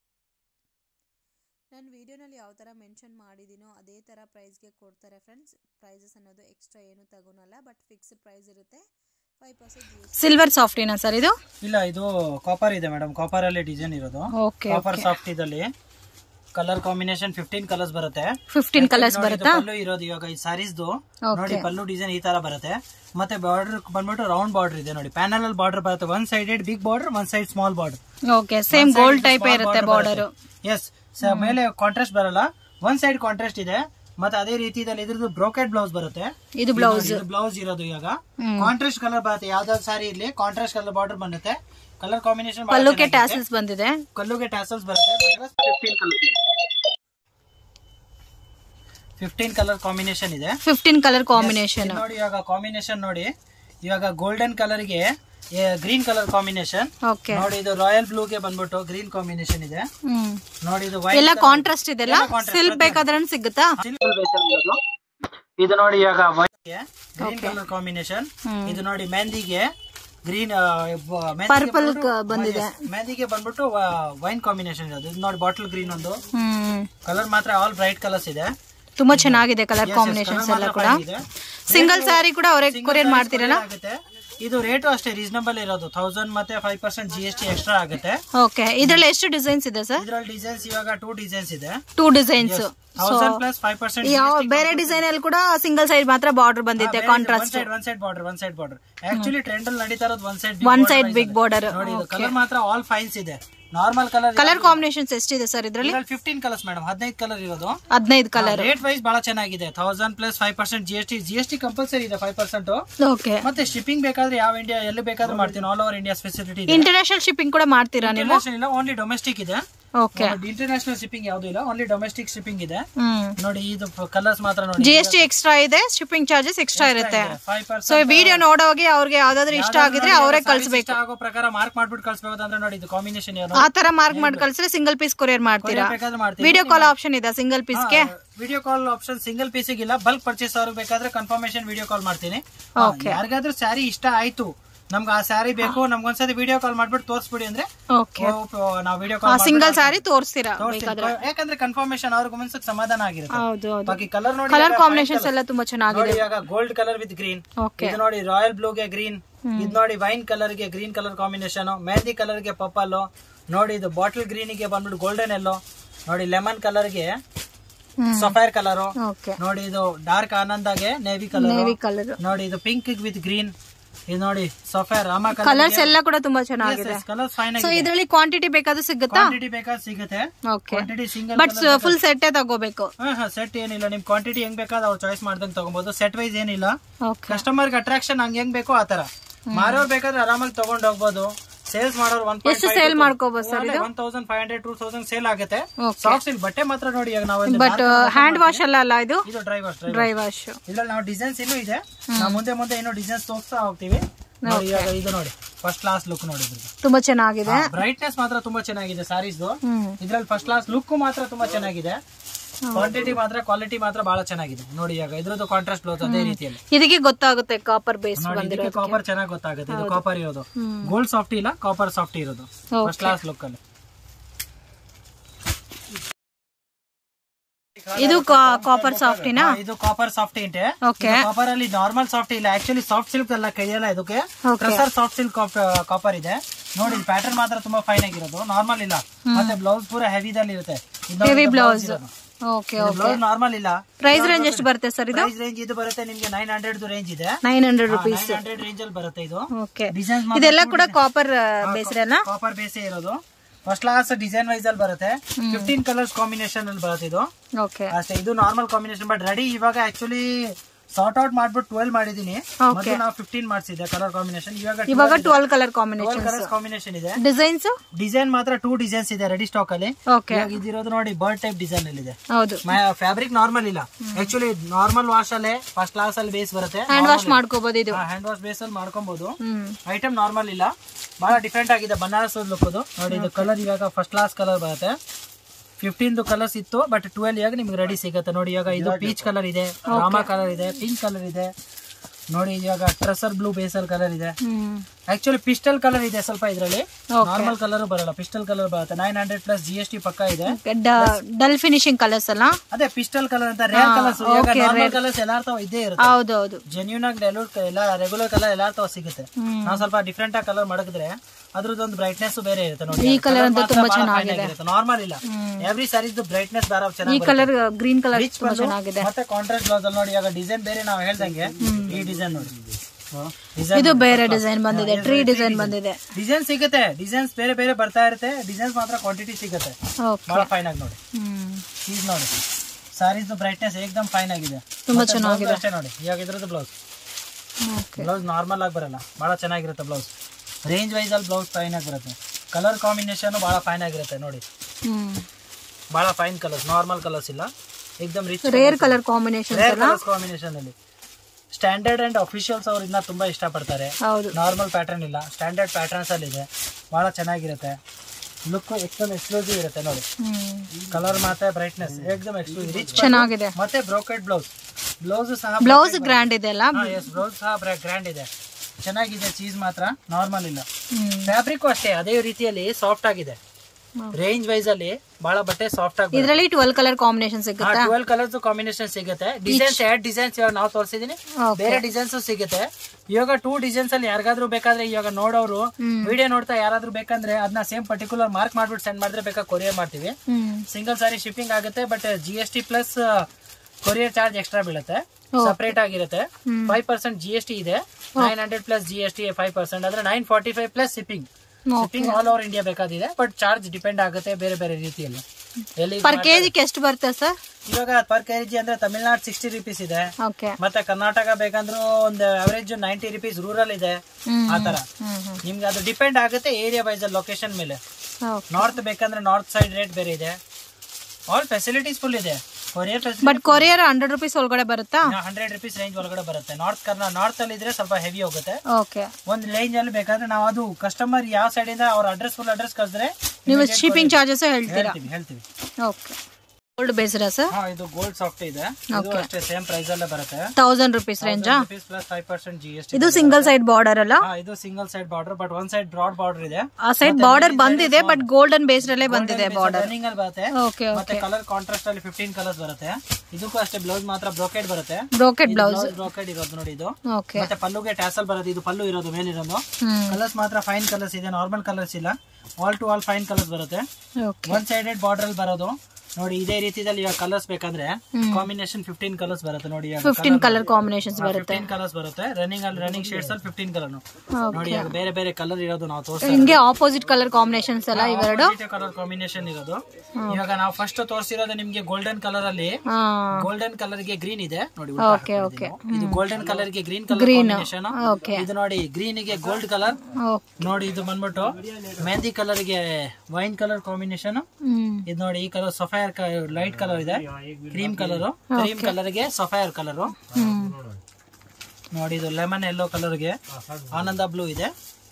ನಾನು ವಿಡಿಯೋನಲ್ಲಿ ಯಾವ ಥರ ಮೆನ್ಷನ್ ಮಾಡಿದ್ದೀನೋ ಅದೇ ಥರ ಪ್ರೈಸ್ಗೆ ಕೊಡ್ತಾರೆ ಫ್ರೆಂಡ್ಸ್ ಪ್ರೈಸಸ್ ಅನ್ನೋದು ಎಕ್ಸ್ಟ್ರಾ ಏನು ತಗೊಳಲ್ಲ ಬಟ್ ಫಿಕ್ಸ್ಡ್ ಪ್ರೈಸ್ ಇರುತ್ತೆ ಫೈವ್ ಪರ್ಸೆಂಟ್ ಸಿಲ್ವರ್ ಸಾಫ್ಟಿನಾ ಸರ್ ಇದು ಇಲ್ಲ ಇದು ಕಾಪರ್ ಇದೆ ಮೇಡಮ್ ಕಾಪರ್ ಅಲ್ಲಿ ಡಿಸೈನ್ ಇರೋದು ಓಕೆ ಕಾಪರ್ ಸಾಫ್ಟ್ ಇದಲ್ಲಿ ಕಲರ್ ಕಾಂಬಿನೇಷನ್ ಫಿಫ್ಟೀನ್ ಕಲರ್ಸ್ ಬರುತ್ತೆ ಫಿಫ್ಟೀನ್ ಕಲರ್ಸ್ ನೋಡಿ, ಇದು ಬರುತ್ತಾ ಪಲ್ಲು ಇರೋದು ಇವಾಗ ಈ ಸಾರೀಸ್ದು Okay. ನೋಡಿ ಪಲ್ಲು ಡಿಸೈನ್ ಈ ತರ ಬರುತ್ತೆ ಮತ್ತೆ ಬಾರ್ಡರ್ ಬಂದ್ಬಿಟ್ಟು ರೌಂಡ್ ಬಾರ್ಡರ್ ಇದೆ ನೋಡಿ ಪ್ಯಾನಲ್ ಅಲ್ಲಿ ಬಾರ್ಡರ್ ಬರುತ್ತೆ one sided big border one side small border okay same gold type ಇರುತ್ತೆ ಬಾರ್ಡರ್ ಎಸ್ ಮೇಲೆ ಕಾಂಟ್ರಾಸ್ಟ್ ಬರಲ್ಲ ಒನ್ ಸೈಡ್ ಕಾಂಟ್ರಾಸ್ಟ್ ಇದೆ ಮತ್ತೆ ಅದೇ ರೀತಿ ಇದ್ರದ್ದು ಬ್ರೋಕೆಡ್ ಬ್ಲೌಸ್ ಬರುತ್ತೆ ಇದು ಬ್ಲೌಸ್ ಬ್ಲೌಸ್ ಇರೋದು ಇವಾಗ ಕಾಂಟ್ರಾಸ್ಟ್ ಕಲರ್ ಬರುತ್ತೆ ಯಾವ್ದಾದ್ರು ಸಾರಿ ಇರ್ಲಿ ಕಾಂಟ್ರಾಸ್ಟ್ ಕಲರ್ ಬಾರ್ಡರ್ ಬರುತ್ತೆ ಕಲರ್ ಕಾಂಬಿನೇಷನ್ ಪಲ್ಲುಗೆ ಟ್ಯಾಸಲ್ಸ್ ಬಂದಿದೆ ಕಲ್ಲುಗೆ ಟ್ಯಾಸಲ್ಸ್ ಬರುತ್ತೆ fifteen colour fifteen colour combination ಇದೆ ಫಿಫ್ಟೀನ್ ಕಲರ್ ಕಾಂಬಿನೇಷನ್ ಇದು ನೋಡಿ ಇವಾಗ ಕಾಂಬಿನೇಷನ್ ನೋಡಿ ಇವಾಗ ಗೋಲ್ಡನ್ ಕಲರ್ ಗೆ ಗ್ರೀನ್ ಕಲರ್ ಕಾಂಬಿನೇಷನ್ ಓಕೆ ನೋಡಿ ಇದು ರಾಯಲ್ ಬ್ಲೂ ಗೆ ಬಂದ್ಬಿಟ್ಟು ಗ್ರೀನ್ ಕಾಂಬಿನೇಷನ್ ಇದೆ ಹ್ಮ್ ನೋಡಿ ಇದು ಎಲ್ಲ ವೈಟ್ ಕಾಂಟ್ರಾಸ್ಟ್ ಇದೆಲ್ಲ ಸಿಲ್ಕ್ ಬೇಕಾದ್ರೆ ಸಿಗುತ್ತಾ ಸಿಲ್ವರ್ ಬೇಸಲ್ಲಿ ಇರೋದು ಇದು ನೋಡಿ ಇವಾಗ ವೈಟ್ ಗೆ ಗ್ರೀನ್ ಕಲರ್ ಕಾಂಬಿನೇಷನ್ ಇದು ನೋಡಿ ಮೆಹಂದಿಗೆ ಗ್ರೀನ್ Purple ಬಂದಿದೆ. ಮೆಹಂದಿಗೆ ಬಂದ್ಬಿಟ್ಟು ವೈನ್ ಕಾಂಬಿನೇಷನ್ ಇರೋದು ಇದು ನೋಡಿ ಬಾಟಲ್ ಗ್ರೀನ್ ಒಂದು ಹ್ಮ್ ಕಲರ್ ಮಾತ್ರ ಆಲ್ ಬ್ರೈಟ್ ಕಲರ್ಸ್ ಇದೆ ತುಂಬಾ ಚೆನ್ನಾಗಿದೆ ಕಲರ್ ಕಾಂಬಿನೇಷನ್ಸ್ ಎಲ್ಲ ಕೂಡ ಸಿಂಗಲ್ ಸ್ಯಾರಿ ಕೂಡ ಅವರೇ ಕೊರಿಯರ್ ಮಾಡ್ತೀರಲ್ಲ ಆಗುತ್ತೆ ಇದು ರೇಟು ಅಷ್ಟೇ ರೀಸನಬಲ್ ಇರೋದು ತೌಸಂಡ್ ಮತ್ತೆ five percent G S T extra ಆಗುತ್ತೆ ಓಕೆ ಇದ್ರಲ್ಲಿ ಎಷ್ಟು ಡಿಸೈನ್ಸ್ ಇದೆ ಸರ್ ಇದ್ರಲ್ಲಿ ಡಿಸೈನ್ಸ್ ಇವಾಗ ಟೂ ಡಿಸೈನ್ಸ್ ಇದೆ two designs thousand plus five percent ಯಾವ ಬೇರೆ ಡಿಸೈನ್ ಅಲ್ಲಿ ಕೂಡ ಸಿಂಗಲ್ ಸೈಡ್ ಮಾತ್ರ ಬಾರ್ಡರ್ ಬಂದಿದೆ one contrast side one side border one side border actually trend ಅಲ್ಲಿ ನಡೀತಾ ಇರೋದು one side one side big border ನೋಡಿ ಕಲರ್ ಮಾತ್ರ ಆಲ್ ಫೈನ್ಸ್ ಇದೆ ನಾರ್ಮಲ್ ಕಲರ್ ಕಲರ್ ಕಾಂಬಿನೇಷನ್ಸ್ ಎಷ್ಟಿದೆ ಸರ್ ಇದ್ರಲ್ಲಿ ಇದ್ರಲ್ಲಿ ಫಿಫ್ಟೀನ್ ಕಲರ್ಸ್ ಮೇಡಮ್ ಹದಿನೈದು ಕಲರ್ ಇರೋದು ಹದಿನೈದು ಕಲರ್ ರೇಟ್ ವೈಸ್ ಬಹಳ ಚೆನ್ನಾಗಿದೆ thousand plus five percent G S T G S T compulsory ಇದೆ ಫೈವ್ ಪರ್ಸೆಂಟ್ ಓಕೆ ಮತ್ತೆ ಶಿಪ್ಪಿಂಗ್ ಬೇಕಾದ್ರೆ ಯಾವ ಇಂಡಿಯಾ ಎಲ್ಲಿ ಬೇಕಾದ್ರೂ ಮಾಡ್ತೀನಿ ಆಲ್ ಓವರ್ ಇಂಡಿಯಾ ಫೆಸಿಲಿಟಿ ಇದೆ ಇಂಟರ್ನ್ಯಾಷನಲ್ ಶಿಪ್ಪಿಂಗ್ ಕೂಡ ಮಾಡ್ತೀರಾ ನೀವು ಇಂಟರ್ನ್ಯಾಷನಲ್ ಇಲ್ಲ ಓನ್ಲಿ ಡೊಮೆಸ್ಟಿಕ್ ಇದೆ ಓಕೆ ಇಂಟರ್ನ್ಯಾಷನಲ್ ಶಿಪ್ಪಿಂಗ್ ಯಾವ್ದು ಇಲ್ಲ ಓನ್ಲಿ ಡೊಮೆಸ್ಟಿಕ್ ಶಿಪ್ಪಿಂಗ್ ಇದೆ ಹ್ಮ್ ನೋಡಿ ಇದು ಕಲರ್ಸ್ ಮಾತ್ರ ನೋಡಿ ಜಿ ಎಸ್ ಟಿ ಎಕ್ಸ್ಟ್ರಾ ಇದೆ ಶಿಪ್ಪಿಂಗ್ ಚಾರ್ಜಸ್ ಎಕ್ಸ್ಟ್ರಾ ಇರುತ್ತೆ ಫೈವ್ ಸೊ ವಿಡಿಯೋ ನೋಡೋಗಿ ಅವ್ರಿಗೆ ಯಾವ್ದಾದ್ರು ಇಷ್ಟ ಆಗಿದ್ರೆ ಅವರೇ ಕಳ್ಸ್ಬೇಕು ಆಗೋ ಪ್ರಕಾರ ಮಾರ್ಕ್ ಮಾಡ್ಬಿಟ್ಟು ಕಳ್ಸ್ಬೇಕು ಅಂದ್ರೆ ನೋಡಿ ಇದು ಕಾಂಬಿನೇಷನ್ ಏನು ಆ ತರ ಮಾರ್ಕ್ ಮಾಡಿ ಕಳ್ಸಿದ್ರೆ ಸಿಂಗಲ್ ಪೀಸ್ ಕೊರಿಯರ್ ಮಾಡ್ತೀರಾ ಬೇಕಾದ್ರೆ ಮಾಡ್ತೀವಿ ವಿಡಿಯೋ ಕಾಲ್ ಆಪ್ಷನ್ ಇದೆ ಸಿಂಗಲ್ ಪೀಸ್ಗೆ video call option single piece ಇಲ್ಲ ಬಲ್ಕ್ ಪರ್ಚೇಸ್ ಅವ್ರಿಗೆ ಬೇಕಾದ್ರೆ ಕನ್ಫರ್ಮೇಶನ್ ವಿಡಿಯೋ ಕಾಲ್ ಮಾಡ್ತೀನಿ Okay. ಯಾರಿಗಾದ್ರೂ ಸ್ಯಾರಿ ಇಷ್ಟ ಆಯ್ತು ನಮ್ಗೆ ಆ ಸ್ಯಾರಿ ಬೇಕು ನಮ್ಗೊಂದ್ಸತಿ ವಿಡಿಯೋ ಕಾಲ್ ಮಾಡ್ಬಿಟ್ಟು ತೋರಿಸ್ಬಿಡಿ ಅಂದ್ರೆ ಓಕೆ ನಾವು ವಿಡಿಯೋ ಆ ಕಾಲ್ ಸಿಂಗಲ್ ಸಾರಿ ತೋರಿಸ್ತೀರಾ ಬೇಕಾದ್ರೆ ಯಾಕಂದ್ರೆ ಕನ್ಫರ್ಮೇಶನ್ ಅವ್ರಿಗೆ ಮನ್ಸಕ್ ಸಮಾಧಾನ ಆಗಿರುತ್ತೆ ಹೌದು ಹೌದು ಬಾಕಿ ಕಲರ್ ನೋಡಿ ಕಲರ್ ಕಾಂಬಿನೇಷನ್ಸ್ ಎಲ್ಲ ತುಂಬಾ ಚೆನ್ನಾಗಿದೆ ನೋಡಿ ಇವಾಗ gold colour with green okay ಇದು ನೋಡಿ ರಾಯಲ್ ಬ್ಲೂಗೆ ಗ್ರೀನ್ ಇದು ನೋಡಿ ವೈನ್ ಕಲರ್ ಗೆ green colour combination mehendi colour ಗೆ ಪರ್ಪಲ್ ನೋಡಿ ಇದು ಬಾಟಲ್ ಗ್ರೀನ್ ಗೆ ಬಂದ್ಬಿಟ್ಟು ಗೋಲ್ಡನ್ ಎಲ್ಲೋ ನೋಡಿ ಲೆಮನ್ ಕಲರ್ ಗೆ ಸಫೈರ್ ಕಲರ್ ಓಕೆ ನೋಡಿ ಇದು ಡಾರ್ಕ್ ಆನಂದಾಗೆ ನೇವಿ ಕಲರ್ ನೇವಿ ಕಲರ್ ನೋಡಿ ಇದು ಪಿಂಕ್ ವಿತ್ ಗ್ರೀನ್ ಇದು ನೋಡಿ ಸಫೈರ್ ರಾಮ ಕಲರ್ ಕಲರ್ಸ್ ಎಲ್ಲ ಕೂಡ ತುಂಬಾ ಚೆನ್ನಾಗಿದೆ ಕಲರ್ ಫೈನ್ ಸೊ ಇದ್ರಲ್ಲಿ ಕ್ವಾಂಟಿಟಿ ಬೇಕಾದ್ರೂ ಸಿಗುತ್ತಾ ಕ್ವಾಂಟಿಟಿ ಬೇಕಾದ್ರೆ ಸಿಗುತ್ತೆ okay quantity single but full ಸೆಟ್ಟೇ ತಗೋಬೇಕು ಹಾ ಹಾ ಸೆಟ್ ಏನಿಲ್ಲ ನಿಮ್ ಕ್ವಾಂಟಿಟಿ ಹೆಂಗ್ ಬೇಕಾದ್ರೆ ಅವ್ರು ಚಾಯ್ಸ್ ಮಾಡ್ದಂಗ್ ತಗೋಬಹುದು ಸೆಟ್ ವೈಸ್ ಏನಿಲ್ಲ ಓಕೆ ಕಸ್ಟಮರ್ಗೆ ಅಟ್ರಾಕ್ಷನ್ ಹಂಗ್ ಹೆಂಗ್ ಬೇಕೋ ಆತರ ಮಾರೋರ್ ಬೇಕಾದ್ರೆ ಆರಾಮಾಗಿ ತಗೊಂಡ್ ಹೋಗ್ಬೋದು ಸೇಲ್ಸ್ ಮಾಡೋರು ಒನ್ ಎಷ್ಟು ಸೇಲ್ ಮಾಡ್ಕೋಬಹುದು ಸರ್ ಇದು one thousand five hundred two thousand sale ಆಗುತ್ತೆ Okay. ಸಾಫ್ಟ್ ಸಿಲ್ಕ್ ಬಟ್ಟೆ ಮಾತ್ರ ನೋಡಿ ಈಗ ನಾವು ಇದು ಬಟ್ ಹ್ಯಾಂಡ್ ವಾಶ್ ಅಲ್ಲ ಅಲ್ಲ ಇದು ಇದು ಡ್ರೈ ವಾಶ್ ಡ್ರೈ ವಾಶ್ ಇದ್ರಲ್ಲಿ ನಾವು ಡಿಸೈನ್ಸ್ ಇನ್ನೂ ಇದೆ ನಾವು ಮುಂದೆ ಮುಂದೆ ಇನ್ನೂ ಡಿಸೈನ್ಸ್ ತೋರಿಸ್ತಾ ಹೋಗ್ತೀವಿ ನೋಡಿ ಇವಾಗ ಇದು ನೋಡಿ ಫಸ್ಟ್ ಕ್ಲಾಸ್ ಲುಕ್ ನೋಡಿ ತುಂಬಾ ಚೆನ್ನಾಗಿದೆ ಬ್ರೈಟ್ನೆಸ್ ಮಾತ್ರ ತುಂಬಾ ಚೆನ್ನಾಗಿದೆ ಸಾರೀಸ್ ಹ್ಮ್ ಇದ್ರಲ್ಲಿ ಫಸ್ಟ್ ಕ್ಲಾಸ್ ಲುಕ್ ಮಾತ್ರ ತುಂಬಾ ಚೆನ್ನಾಗಿದೆ ಕ್ವಾಂಟಿಟಿ ಮಾತ್ರ ಕ್ವಾಲಿಟಿ ಮಾತ್ರ ಬಹಳ ಚೆನ್ನಾಗಿದೆ ನೋಡಿ ಈಗ ಇದ್ರದ್ದು ಕಾಂಟ್ರಾಸ್ಟ್ ಬ್ಲೌಸ್ ಅದೇ ರೀತಿಯಲ್ಲಿ ಇದಕ್ಕೆ ಗೊತ್ತಾಗುತ್ತೆ ಕಾಪರ್ ಬೇಸ್ ನೋಡಿ ಇದಕ್ಕೆ ಕಾಪರ್ ಚೆನ್ನಾಗಿ ಗೊತ್ತಾಗುತ್ತೆ ಇದು ಕಾಪರ್ ಇರೋದು ಗೋಲ್ಡ್ ಸಾಫ್ಟ್ ಇಲ್ಲ ಕಾಪರ್ ಸಾಫ್ಟ್ ಇರೋದು ಫಸ್ಟ್ ಕ್ಲಾಸ್ ಲುಕ್ ಅಲ್ಲಿ ಇದು ಕಾಪರ್ ಸಾಫ್ಟಿನಾ ಹಾ, ಇದು ಕಾಪರ್ ಸಾಫ್ಟ್ ಇಂಟೆ ಓಕೆ ಕಾಪರ್ ಅಲ್ಲಿ ನಾರ್ಮಲ್ ಸಾಫ್ಟ್ ಇಲ್ಲ ಆಕ್ಚುಲಿ ಸಾಫ್ಟ್ ಸಿಲ್ಕ್ ಎಲ್ಲ ಕೈಯಲ್ಲ ಇದಕ್ಕೆ Okay. ಪ್ರೆಸರ್ ಸಾಫ್ಟ್ ಸಿಲ್ಕ್ ಕಾಪರ್ ಇದೆ ನೋಡಿ ಪ್ಯಾಟರ್ನ್ ಮಾತ್ರ ತುಂಬಾ ಫೈನ್ ಆಗಿರೋದು ನಾರ್ಮಲ್ ಇಲ್ಲ ಮತ್ತೆ ಬ್ಲೌಸ್ ಪೂರ ಹೆವಿದಲ್ಲಿ ಇರುತ್ತೆ heavy blouse okay okay blouse normal ಇಲ್ಲ ಪ್ರೈಸ್ ರೇಂಜ್ ಎಷ್ಟು ಬರುತ್ತೆ ಸರ್ ಇದು ಪ್ರೈಸ್ ರೇಂಜ್ ಇದು ಬರುತ್ತೆ ನಿಮ್ಗೆ ನೈನ್ ಹಂಡ್ರೆಡ್ ರೇಂಜ್ ಇದೆ nine hundred rupees nine hundred range ಅಲ್ಲಿ ಬರುತ್ತೆ ಇದು ಓಕೆ ಡಿಸೈನ್ಸ್ ಇದೆಲ್ಲ ಕೂಡ ಕಾಪರ್ ಬೇಸ್ರಲ್ಲ ಕಾಪರ್ ಬೇಸೇ ಇರೋದು ಫಸ್ಟ್ ಕ್ಲಾಸ್ ಡಿಸೈನ್ ವೈಸ್ ಅಲ್ಲಿ ಬರುತ್ತೆ ಫಿಫ್ಟೀನ್ ಕಲರ್ಸ್ ಕಾಂಬಿನೇಷನ್ ಅಲ್ಲಿ ಬರುತ್ತೆ ಇದು ಓಕೆ ಅಷ್ಟೇ ಇದು ನಾರ್ಮಲ್ ಕಾಂಬಿನೇಷನ್ ಬಟ್ ರೆಡಿ ಇವಾಗ ಆಕ್ಚುಲಿ ಸಾರ್ಟ್ ಔಟ್ ಮಾಡ್ಬಿಟ್ಟು ಟ್ವೆಲ್ ಮಾಡಿದೀನಿ ಮೊದಲು ನಾವು ಫಿಫ್ಟೀನ್ ಮಾಡಿಸಿದ್ದೆ ಕಲರ್ ಕಾಂಬಿನೇಷನ್ ಇವಾಗ ಇವಾಗ twelve colour twelve combination colours combination ಇದೆ ಡಿಸೈನ್ಸ್ ಡಿಸೈನ್ ಮಾತ್ರ ಟೂ ಡಿಸೈನ್ಸ್ ಇದೆ ರೆಡಿ ಸ್ಟಾಕ್ ಅಲ್ಲಿ ಓಕೆ ಇವಾಗ ಇದಿರೋದು ನೋಡಿ ಬರ್ಡ್ ಟೈಪ್ ಡಿಸೈನ್ ಅಲ್ಲಿ ಇದೆ ಹೌದು ಫ್ಯಾಬ್ರಿಕ್ ನಾರ್ಮಲ್ ಇಲ್ಲ ಆಕ್ಚುಲಿ ನಾರ್ಮಲ್ ವಾಶ್ ಅಲ್ಲೇ ಫಸ್ಟ್ ಕ್ಲಾಸ್ ಅಲ್ಲಿ ಬೇಸ್ ಬರುತ್ತೆ ಹ್ಯಾಂಡ್ ವಾಶ್ ಮಾಡ್ಕೋಬಹುದು ಇದು ಹ್ಯಾಂಡ್ ವಾಶ್ ಬೇಸ್ ಅಲ್ಲಿ ಮಾಡ್ಕೊಬಹುದು ಹ್ಮ್ ಐಟಮ್ ನಾರ್ಮಲ್ ಇಲ್ಲ ಬಹಳ ಡಿಫ್ರೆಂಟ್ ಆಗಿದೆ ಬನಾರಸ್ ಲುಕ್ ಅದು ನೋಡಿ ಇದು ಕಲರ್ ಇವಾಗ ಫಸ್ಟ್ ಕ್ಲಾಸ್ ಕಲರ್ ಬರುತ್ತೆ ಫಿಫ್ಟೀನ್ ಕಲರ್ಸ್ ಇತ್ತು ಬಟ್ ಟ್ವೆಲ್ ಇವಾಗ ನಿಮ್ಗೆ ರೆಡಿ ಸಿಗುತ್ತೆ ನೋಡಿ ಇವಾಗ ಇದು ಪೀಚ್ ಕಲರ್ ಇದೆ ರಾಮ ಕಲರ್ ಇದೆ ಪಿಂಕ್ ಕಲರ್ ಇದೆ ನೋಡಿ ಇವಾಗ ಟ್ರೆಸರ್ ಬ್ಲೂ ಬೇಸಲ್ ಕಲರ್ ಇದೆ ಹ್ಮ್ ಆಕ್ಚುಲಿ ಪಿಸ್ಟಲ್ ಕಲರ್ ಇದೆ ಸ್ವಲ್ಪ ಇದರಲ್ಲಿ ನಾರ್ಮಲ್ ಕಲರ್ ಬರಲ್ಲ ಪಿಸ್ಟಲ್ ಕಲರ್ ಬರುತ್ತೆ nine hundred plus G S T ಪಕ್ಕ ಇದೆ ಡಲ್ ಫಿನಿಶಿಂಗ್ ಕಲರ್ಸ್ ಅಲ್ಲ ಅದೇ ಪಿಸ್ಟಲ್ ಕಲರ್ ಅಂತ ರೇರ್ ಕಲರ್ಸ್ ಇವಾಗ ನಾರ್ಮಲ್ ಕಲರ್ಸ್ ಎಲ್ಲಾರ ತಾವ ಇದ್ದೇ ಇರುತ್ತೆ ಹೌದು ಹೌದು ಜೆನ್ಯೂನ್ ಆಗಿ ಡೆಲೂಟ್ ಎಲ್ಲ ರೆಗ್ಯುಲರ್ ಕಲರ್ ಎಲ್ಲಾರ ತಾವ ಸಿಗುತ್ತೆ ಹ್ಮ್. ನಾವು ಸ್ವಲ್ಪ ಡಿಫ್ರೆಂಟ್ ಆಗಿ ಕಲರ್ ಮಡಗಿದ್ರೆ ಅದ್ರದ್ದೊಂದು ಬ್ರೈಟ್ನೆಸ್ ಬೇರೆ ಇರುತ್ತೆ ನೋಡಿ ಈ colour ಅಂತೂ ತುಂಬಾ ಚೆನ್ನಾಗಿದೆ. ನಾರ್ಮಲ್ ಇಲ್ಲ ಎವ್ರಿ ಸ್ಯಾರೀಸ್ ಬ್ರೈಟ್ನೆಸ್ ಬೇರೆ ಈ ಚೆನ್ನಾಗಿ ಕಲರ್ ಗ್ರೀನ್ ಕಲರ್ ರಿಚ್ ತುಂಬಾ ಚೆನ್ನಾಗಿದೆ ಮತ್ತೆ ಕಾಂಟ್ರಾಸ್ಟ್ ಬ್ಲೌಸ್ ಅಲ್ಲಿ ನೋಡಿ ಈಗ ಡಿಸೈನ್ ಬೇರೆ ನಾವು ಹೇಳ್ದಂಗೆ ಈ ಡಿಸೈನ್ ನೋಡಿ ಇದು ಬೇರೆ ಡಿಸೈನ್ ಬಂದಿದೆ ಟ್ರೀ ಡಿಸೈನ್ ಬಂದಿದೆ ಡಿಸೈನ್ ಸಿಗುತ್ತೆ ಡಿಸೈನ್ಸ್ ಬೇರೆ ಬೇರೆ ಬರ್ತಾ ಇರುತ್ತೆ ಡಿಸೈನ್ಸ್ ಮಾತ್ರ ಕ್ವಾಂಟಿಟಿ ಸಿಗುತ್ತೆ ಓಕೆ ಬಹಳ ಫೈನ್ ಆಗಿ ನೋಡಿ ಹ್ಮ್ ಚೀಸ್ ನೋಡಿ ಸ್ಯಾರೀಸ್ ಬ್ರೈಟ್ನೆಸ್ ಏಕ್ದಮ್ ಫೈನ್ ಆಗಿದೆ ತುಂಬಾ ಮತ್ತೆ ಚೆನ್ನಾಗಿದೆ. blouse ಅಷ್ಟೇ ನೋಡಿ ಇವಾಗ ಇದ್ರದ್ದು ಬ್ಲೌಸ್ ಓಕೆ ಬ್ಲೌಸ್ ನಾರ್ಮಲ್ ಆಗಿ ಬರಲ್ಲ ಬಹಳ ಚೆನ್ನಾಗಿರುತ್ತೆ ಬ್ಲೌಸ್ ರೇಂಜ್ ವೈಸ್ ಅಲ್ಲಿ ಬ್ಲೌಸ್ ಫೈನ್ ಆಗಿ ಬರುತ್ತೆ ಕಲರ್ ಕಾಂಬಿನೇಷನ್ ಬಹಳ ಫೈನ್ ಆಗಿರುತ್ತೆ ನೋಡಿ ಹ್ಮ್ ಬಹಳ ಫೈನ್ ಕಲರ್ಸ್ ನಾರ್ಮಲ್ ಕಲರ್ಸ್ ಇಲ್ಲ ಏಕ್ದಮ್ rich rare colour combination rare colours combination ಅಲ್ಲಿ ಸ್ಟ್ಯಾಂಡರ್ಡ್ ಅಂಡ್ ಅಫಿಷಿಯಲ್ಸ್ ಅವ್ರು ಇದನ್ನ ತುಂಬಾ ಇಷ್ಟಪಡ್ತಾರೆ ಹೌದು ನಾರ್ಮಲ್ ಪ್ಯಾಟರ್ನ್ ಇಲ್ಲ ಸ್ಟ್ಯಾಂಡರ್ಡ್ ಪ್ಯಾಟರ್ನ್ಸ್ ಅಲ್ಲಿ ಇದೆ ಬಹಳ ಚೆನ್ನಾಗಿರುತ್ತೆ ಲುಕ್ ಎಕ್ದಮ್ ಎಕ್ಸ್ಕ್ಲೂಸಿವ್ ಇರುತ್ತೆ ನೋಡಿ ಹ್ಮ್ ಕಲರ್ ಮತ್ತೆ ಬ್ರೈಟ್ನೆಸ್ ಏಕ್ದಮ್ ಎಕ್ಸ್ಕ್ಲೂಸಿವ್ ರಿಚ್ ಚೆನ್ನಾಗಿದೆ ಮತ್ತೆ ಬ್ರೋಕೆಡ್ ಬ್ಲೌಸ್ ಬ್ಲೌಸ್ ಸಹ ಬ್ಲೌಸ್ ಗ್ರ್ಯಾಂಡ್ ಇದೆ ಅಲ್ಲ ಎಸ್ ಬ್ಲೌಸ್ ಸಹ ಗ್ರ್ಯಾಂಡ್ ಇದೆ ಚೆನ್ನಾಗಿದೆ ಚೀಸ್ ಮಾತ್ರ ನಾರ್ಮಲ್ ಇಲ್ಲ ಹ್ಮ್ ಫ್ಯಾಬ್ರಿಕ್ ಅಷ್ಟೇ ಅದೇ ರೀತಿಯಲ್ಲಿ ಸಾಫ್ಟ್ ಆಗಿದೆ ರೇಂಜ್ ವೈಸ್ ಅಲ್ಲಿ ಬಹಳ ಬಟ್ಟೆ ಸಾಫ್ಟ್ ಆಗಿ ಇದರಲ್ಲಿ ಟ್ವೆಲ್ ಕಲರ್ ಕಾಂಬಿನೇಷನ್ ಸಿಗುತ್ತಾ ಟ್ವೆಲ್ ಕಲರ್ಸ್ ಕಾಂಬಿನೇಷನ್ ಸಿಗುತ್ತೆ ಡಿಸೈನ್ಸ್ ಎರಡ್ ಡಿಸೈನ್ಸ್ ಇವಾಗ ನಾವು ತೋರಿಸಿದೀನಿ Okay. ಬೇರೆ ಡಿಸೈನ್ಸ್ ಸಿಗುತ್ತೆ ಇವಾಗ ಟೂ ಡಿಸೈನ್ಸ್ ಅಲ್ಲಿ ಯಾರಿಗಾದ್ರೂ ಬೇಕಾದ್ರೆ ಇವಾಗ ನೋಡೋರು ಹ್ಮ್. ವಿಡಿಯೋ ನೋಡ್ತಾ ಯಾರಾದ್ರೂ ಬೇಕಂದ್ರೆ ಅದನ್ನ ಸೇಮ್ ಪರ್ಟಿಕ್ಯುಲರ್ ಮಾರ್ಕ್ ಮಾಡ್ಬಿಟ್ಟು ಸೆಂಡ್ ಮಾಡಿದ್ರೆ ಬೇಕಾ ಕೊರಿಯರ್ ಮಾಡ್ತೀವಿ ಹ್ಮ್ ಸಿಂಗಲ್ ಸಾರಿ ಶಿಪ್ಪಿಂಗ್ ಆಗುತ್ತೆ but G S T plus courier charge extra ಬೀಳುತ್ತೆ ಸಪರೇಟ್ ಆಗಿರುತ್ತೆ hmm. Five percent G S T ಇದೆ nine hundred plus G S T five percent ಅಂದ್ರೆ nine forty five plus shipping shipping all over India ಬೇಕಾದಿದೆ but charge depend ಆಗುತ್ತೆ ಬೇರೆ ಬೇರೆ ರೀತಿಯಲ್ಲಿ ಎಲ್ಲಿ ಪರ್ ಕೆಜಿಗೆ ಎಷ್ಟು ಬರುತ್ತೆ ಸರ್ ಇವಾಗ ಪರ್ ಕೆಜಿ ಅಂದ್ರೆ ತಮಿಳ್ನಾಡು ಸಿಕ್ಸ್ಟಿ ರುಪೀಸ್ ಇದೆ ಓಕೆ ಮತ್ತೆ ಕರ್ನಾಟಕ ಬೇಕಂದ್ರೂ ಒಂದು ಅವರೇಜ್ ನೈಂಟಿ ರುಪೀಸ್ ರೂರಲ್ ಇದೆ ಹ್ಮ್ ಆ ತರ ಹ್ಮ್ ಹ್ಮ್ ನಿಮ್ಗೆ ಅದು ಡಿಪೆಂಡ್ ಆಗುತ್ತೆ ಏರಿಯಾ ವೈಸ್ ಲೊಕೇಶನ್ ಮೇಲೆ ಓಕೆ ನಾರ್ತ್ ಬೇಕಂದ್ರೆ ನಾರ್ತ್ ಸೈಡ್ ರೇಟ್ ಬೇರೆ ಇದೆ ಆಲ್ ಫೆಸಿಲಿಟೀಸ್ ಫುಲ್ ಇದೆ courier but courier hundred rupees ಒಳಗಡೆ ಬರುತ್ತಾ ಹಂಡ್ರೆಡ್ ರುಪೀಸ್ ರೇಂಜ್ ಒಳಗಡೆ ಬರುತ್ತೆ ನಾರ್ತ್ ಕರ್ನಾ ನಾರ್ತ್ ಅಲ್ಲಿ ಇದ್ರೆ ಸ್ವಲ್ಪ ಹೆವಿ ಹೋಗುತ್ತೆ ಓಕೆ ಒಂದ್ ರೇಂಜ್ ಅಲ್ಲಿ ಬೇಕಾದ್ರೆ ನಾವು ಅದು ಕಸ್ಟಮರ್ ಯಾವ ಸೈಡ್ ಇಂದ ಅವ್ರ ಅಡ್ರೆಸ್ ಫುಲ್ ಅಡ್ರೆಸ್ ಕಳಿಸಿದ್ರೆ ನೀವು ಶಿಪ್ಪಿಂಗ್ ಚಾರ್ಜಸ್ ಹೇಳ್ತೀರಾ ಹೇಳ್ತೀವಿ ಹೇಳ್ತೀವಿ ಓಕೆ ಗೋಲ್ಡ್ ಬೇಸ್ರಾ ಸರ್ ಹಾ ಇದು ಗೋಲ್ಡ್ ಸಾಫ್ಟ್ ಇದೆ ಇದು ಅಷ್ಟೇ ಸೇಮ್ ಪ್ರೈಸ್ ಅಲ್ಲೇ ಬರುತ್ತೆ ತೌಸಂಡ್ ರುಪೀಸ್ ರೇಂಜಾ rupees plus five percent G S T ಇದು ಸಿಂಗಲ್ ಸೈಡ್ ಬಾರ್ಡರ್ ಅಲ್ಲ ಹಾ ಇದು single side border but one side broad border ಇದೆ ಆ ಸೈಡ್ ಬಾರ್ಡರ್ ಬಂದಿದೆ ಬಟ್ ಗೋಲ್ಡನ್ ಬೇಸ್ಡ್ ಅಲ್ಲೇ ಬಂದಿದೆ ಬಾರ್ಡರ್ ರನ್ನಿಂಗ್ ಅಲ್ಲಿ ಬರುತ್ತೆ ಓಕೆ ಮತ್ತೆ ಕಲರ್ ಕಾಂಟ್ರಾಸ್ಟ್ ಅಲ್ಲಿ ಫಿಫ್ಟೀನ್ ಕಲರ್ಸ್ ಬರುತ್ತೆ ಇದಕ್ಕೂ ಅಷ್ಟೇ ಬ್ಲೌಸ್ ಮಾತ್ರ ಬ್ರೋಕೆಡ್ ಬರುತ್ತೆ ಬ್ರೋಕೆಟ್ ಬ್ಲೌಸ್ ಬ್ರೋಕೆಡ್ ಇರೋದು ನೋಡಿ ಇದು ಓಕೆ ಮತ್ತೆ ಪಲ್ಲುಗೆ ಟ್ಯಾಸಲ್ ಬರುತ್ತೆ ಇದು ಪಲ್ಲು ಇರೋದು ಮೇಲಿರೋದು ಹ್ಮ್ ಕಲರ್ಸ್ ಮಾತ್ರ ಫೈನ್ ಕಲರ್ಸ್ ಇದೆ ನಾರ್ಮಲ್ ಕಲರ್ಸ್ ಇಲ್ಲ all to all fine colours ಬರುತ್ತೆ ಓಕೆ ಒನ್ ಸೈಡೆಡ್ ಬಾರ್ಡರ್ ಅಲ್ಲಿ ಬರೋದು ನೋಡಿ ಇದೇ ರೀತಿಯಲ್ಲಿ ಇವಾಗ ಕಲರ್ಸ್ ಬೇಕಂದ್ರೆ ಕಾಂಬಿನೇಷನ್ ಫಿಫ್ಟೀನ್ ಕಲರ್ಸ್ ಬರುತ್ತೆ ನೋಡಿ ಫಿಫ್ಟೀನ್ ಕಲರ್ ಕಾಂಬಿನೇಷನ್ಸ್ ಬರುತ್ತೆ ಫಿಫ್ಟೀನ್ ಕಲರ್ಸ್ ಬರುತ್ತೆ ರನ್ನಿಂಗ್ ಅಲ್ಲಿ ರನ್ನಿಂಗ್ ಶೇಡ್ಸ್ ಅಲ್ಲಿ ಫಿಫ್ಟೀನ್ ಕಲರ್ Okay. ನೋಡಿ ಇವಾಗ ಬೇರೆ ಬೇರೆ ಕಲರ್ ಇರೋದು ನಾವು ತೋರಿಸ್ತಾ ಹಿಂಗೆ ಆಪೋಸಿಟ್ ಕಲರ್ ಕಾಂಬಿನೇಷನ್ಸ್ ಅಲ್ಲ ಇವೆರಡು ಕಲರ್ ಕಾಂಬಿನೇಷನ್ ಇರೋದು ಇವಾಗ ನಾವು ಫಸ್ಟ್ ತೋರಿಸಿರೋದು ನಿಮ್ಗೆ ಗೋಲ್ಡನ್ ಕಲರ್ ಅಲ್ಲಿ ಹಾ ಗೋಲ್ಡನ್ ಕಲರ್ ಗೆ ಗ್ರೀನ್ ಇದೆ ನೋಡಿ ಓಕೆ ಓಕೆ ಇದು ಗೋಲ್ಡನ್ ಕಲರ್ ಗೆ green colour Green. Combination okay ಇದು ನೋಡಿ ಗ್ರೀನ್ ಗೆ ಗೋಲ್ಡ್ ಕಲರ್ ನೋಡಿ ಇದು ಬಂದ್ಬಿಟ್ಟು ಮೆಹಂದಿ ಕಲರ್ ಗೆ ವೈನ್ ಕಲರ್ ಕಾಂಬಿನೇಷನ್ ಹ್ಮ್ ಇದು ನೋಡಿ ಈ ಕಲರ್ ಸಫೈರ್ ಲೈಟ್ ಕಲರ್ ಇದೆ ಕ್ರೀಮ್ ಕಲರ್ ಕ್ರೀಮ್ ಕಲರ್ ಗೆ ಸಫೈರ್ ಕಲರ್ ಹ್ಮ್ ನೋಡಿ ಇದು ಲೆಮನ್ ಯೆಲ್ಲೋ ಕಲರ್ ಗೆ ಆನಂದ ಬ್ಲೂ ಇದೆ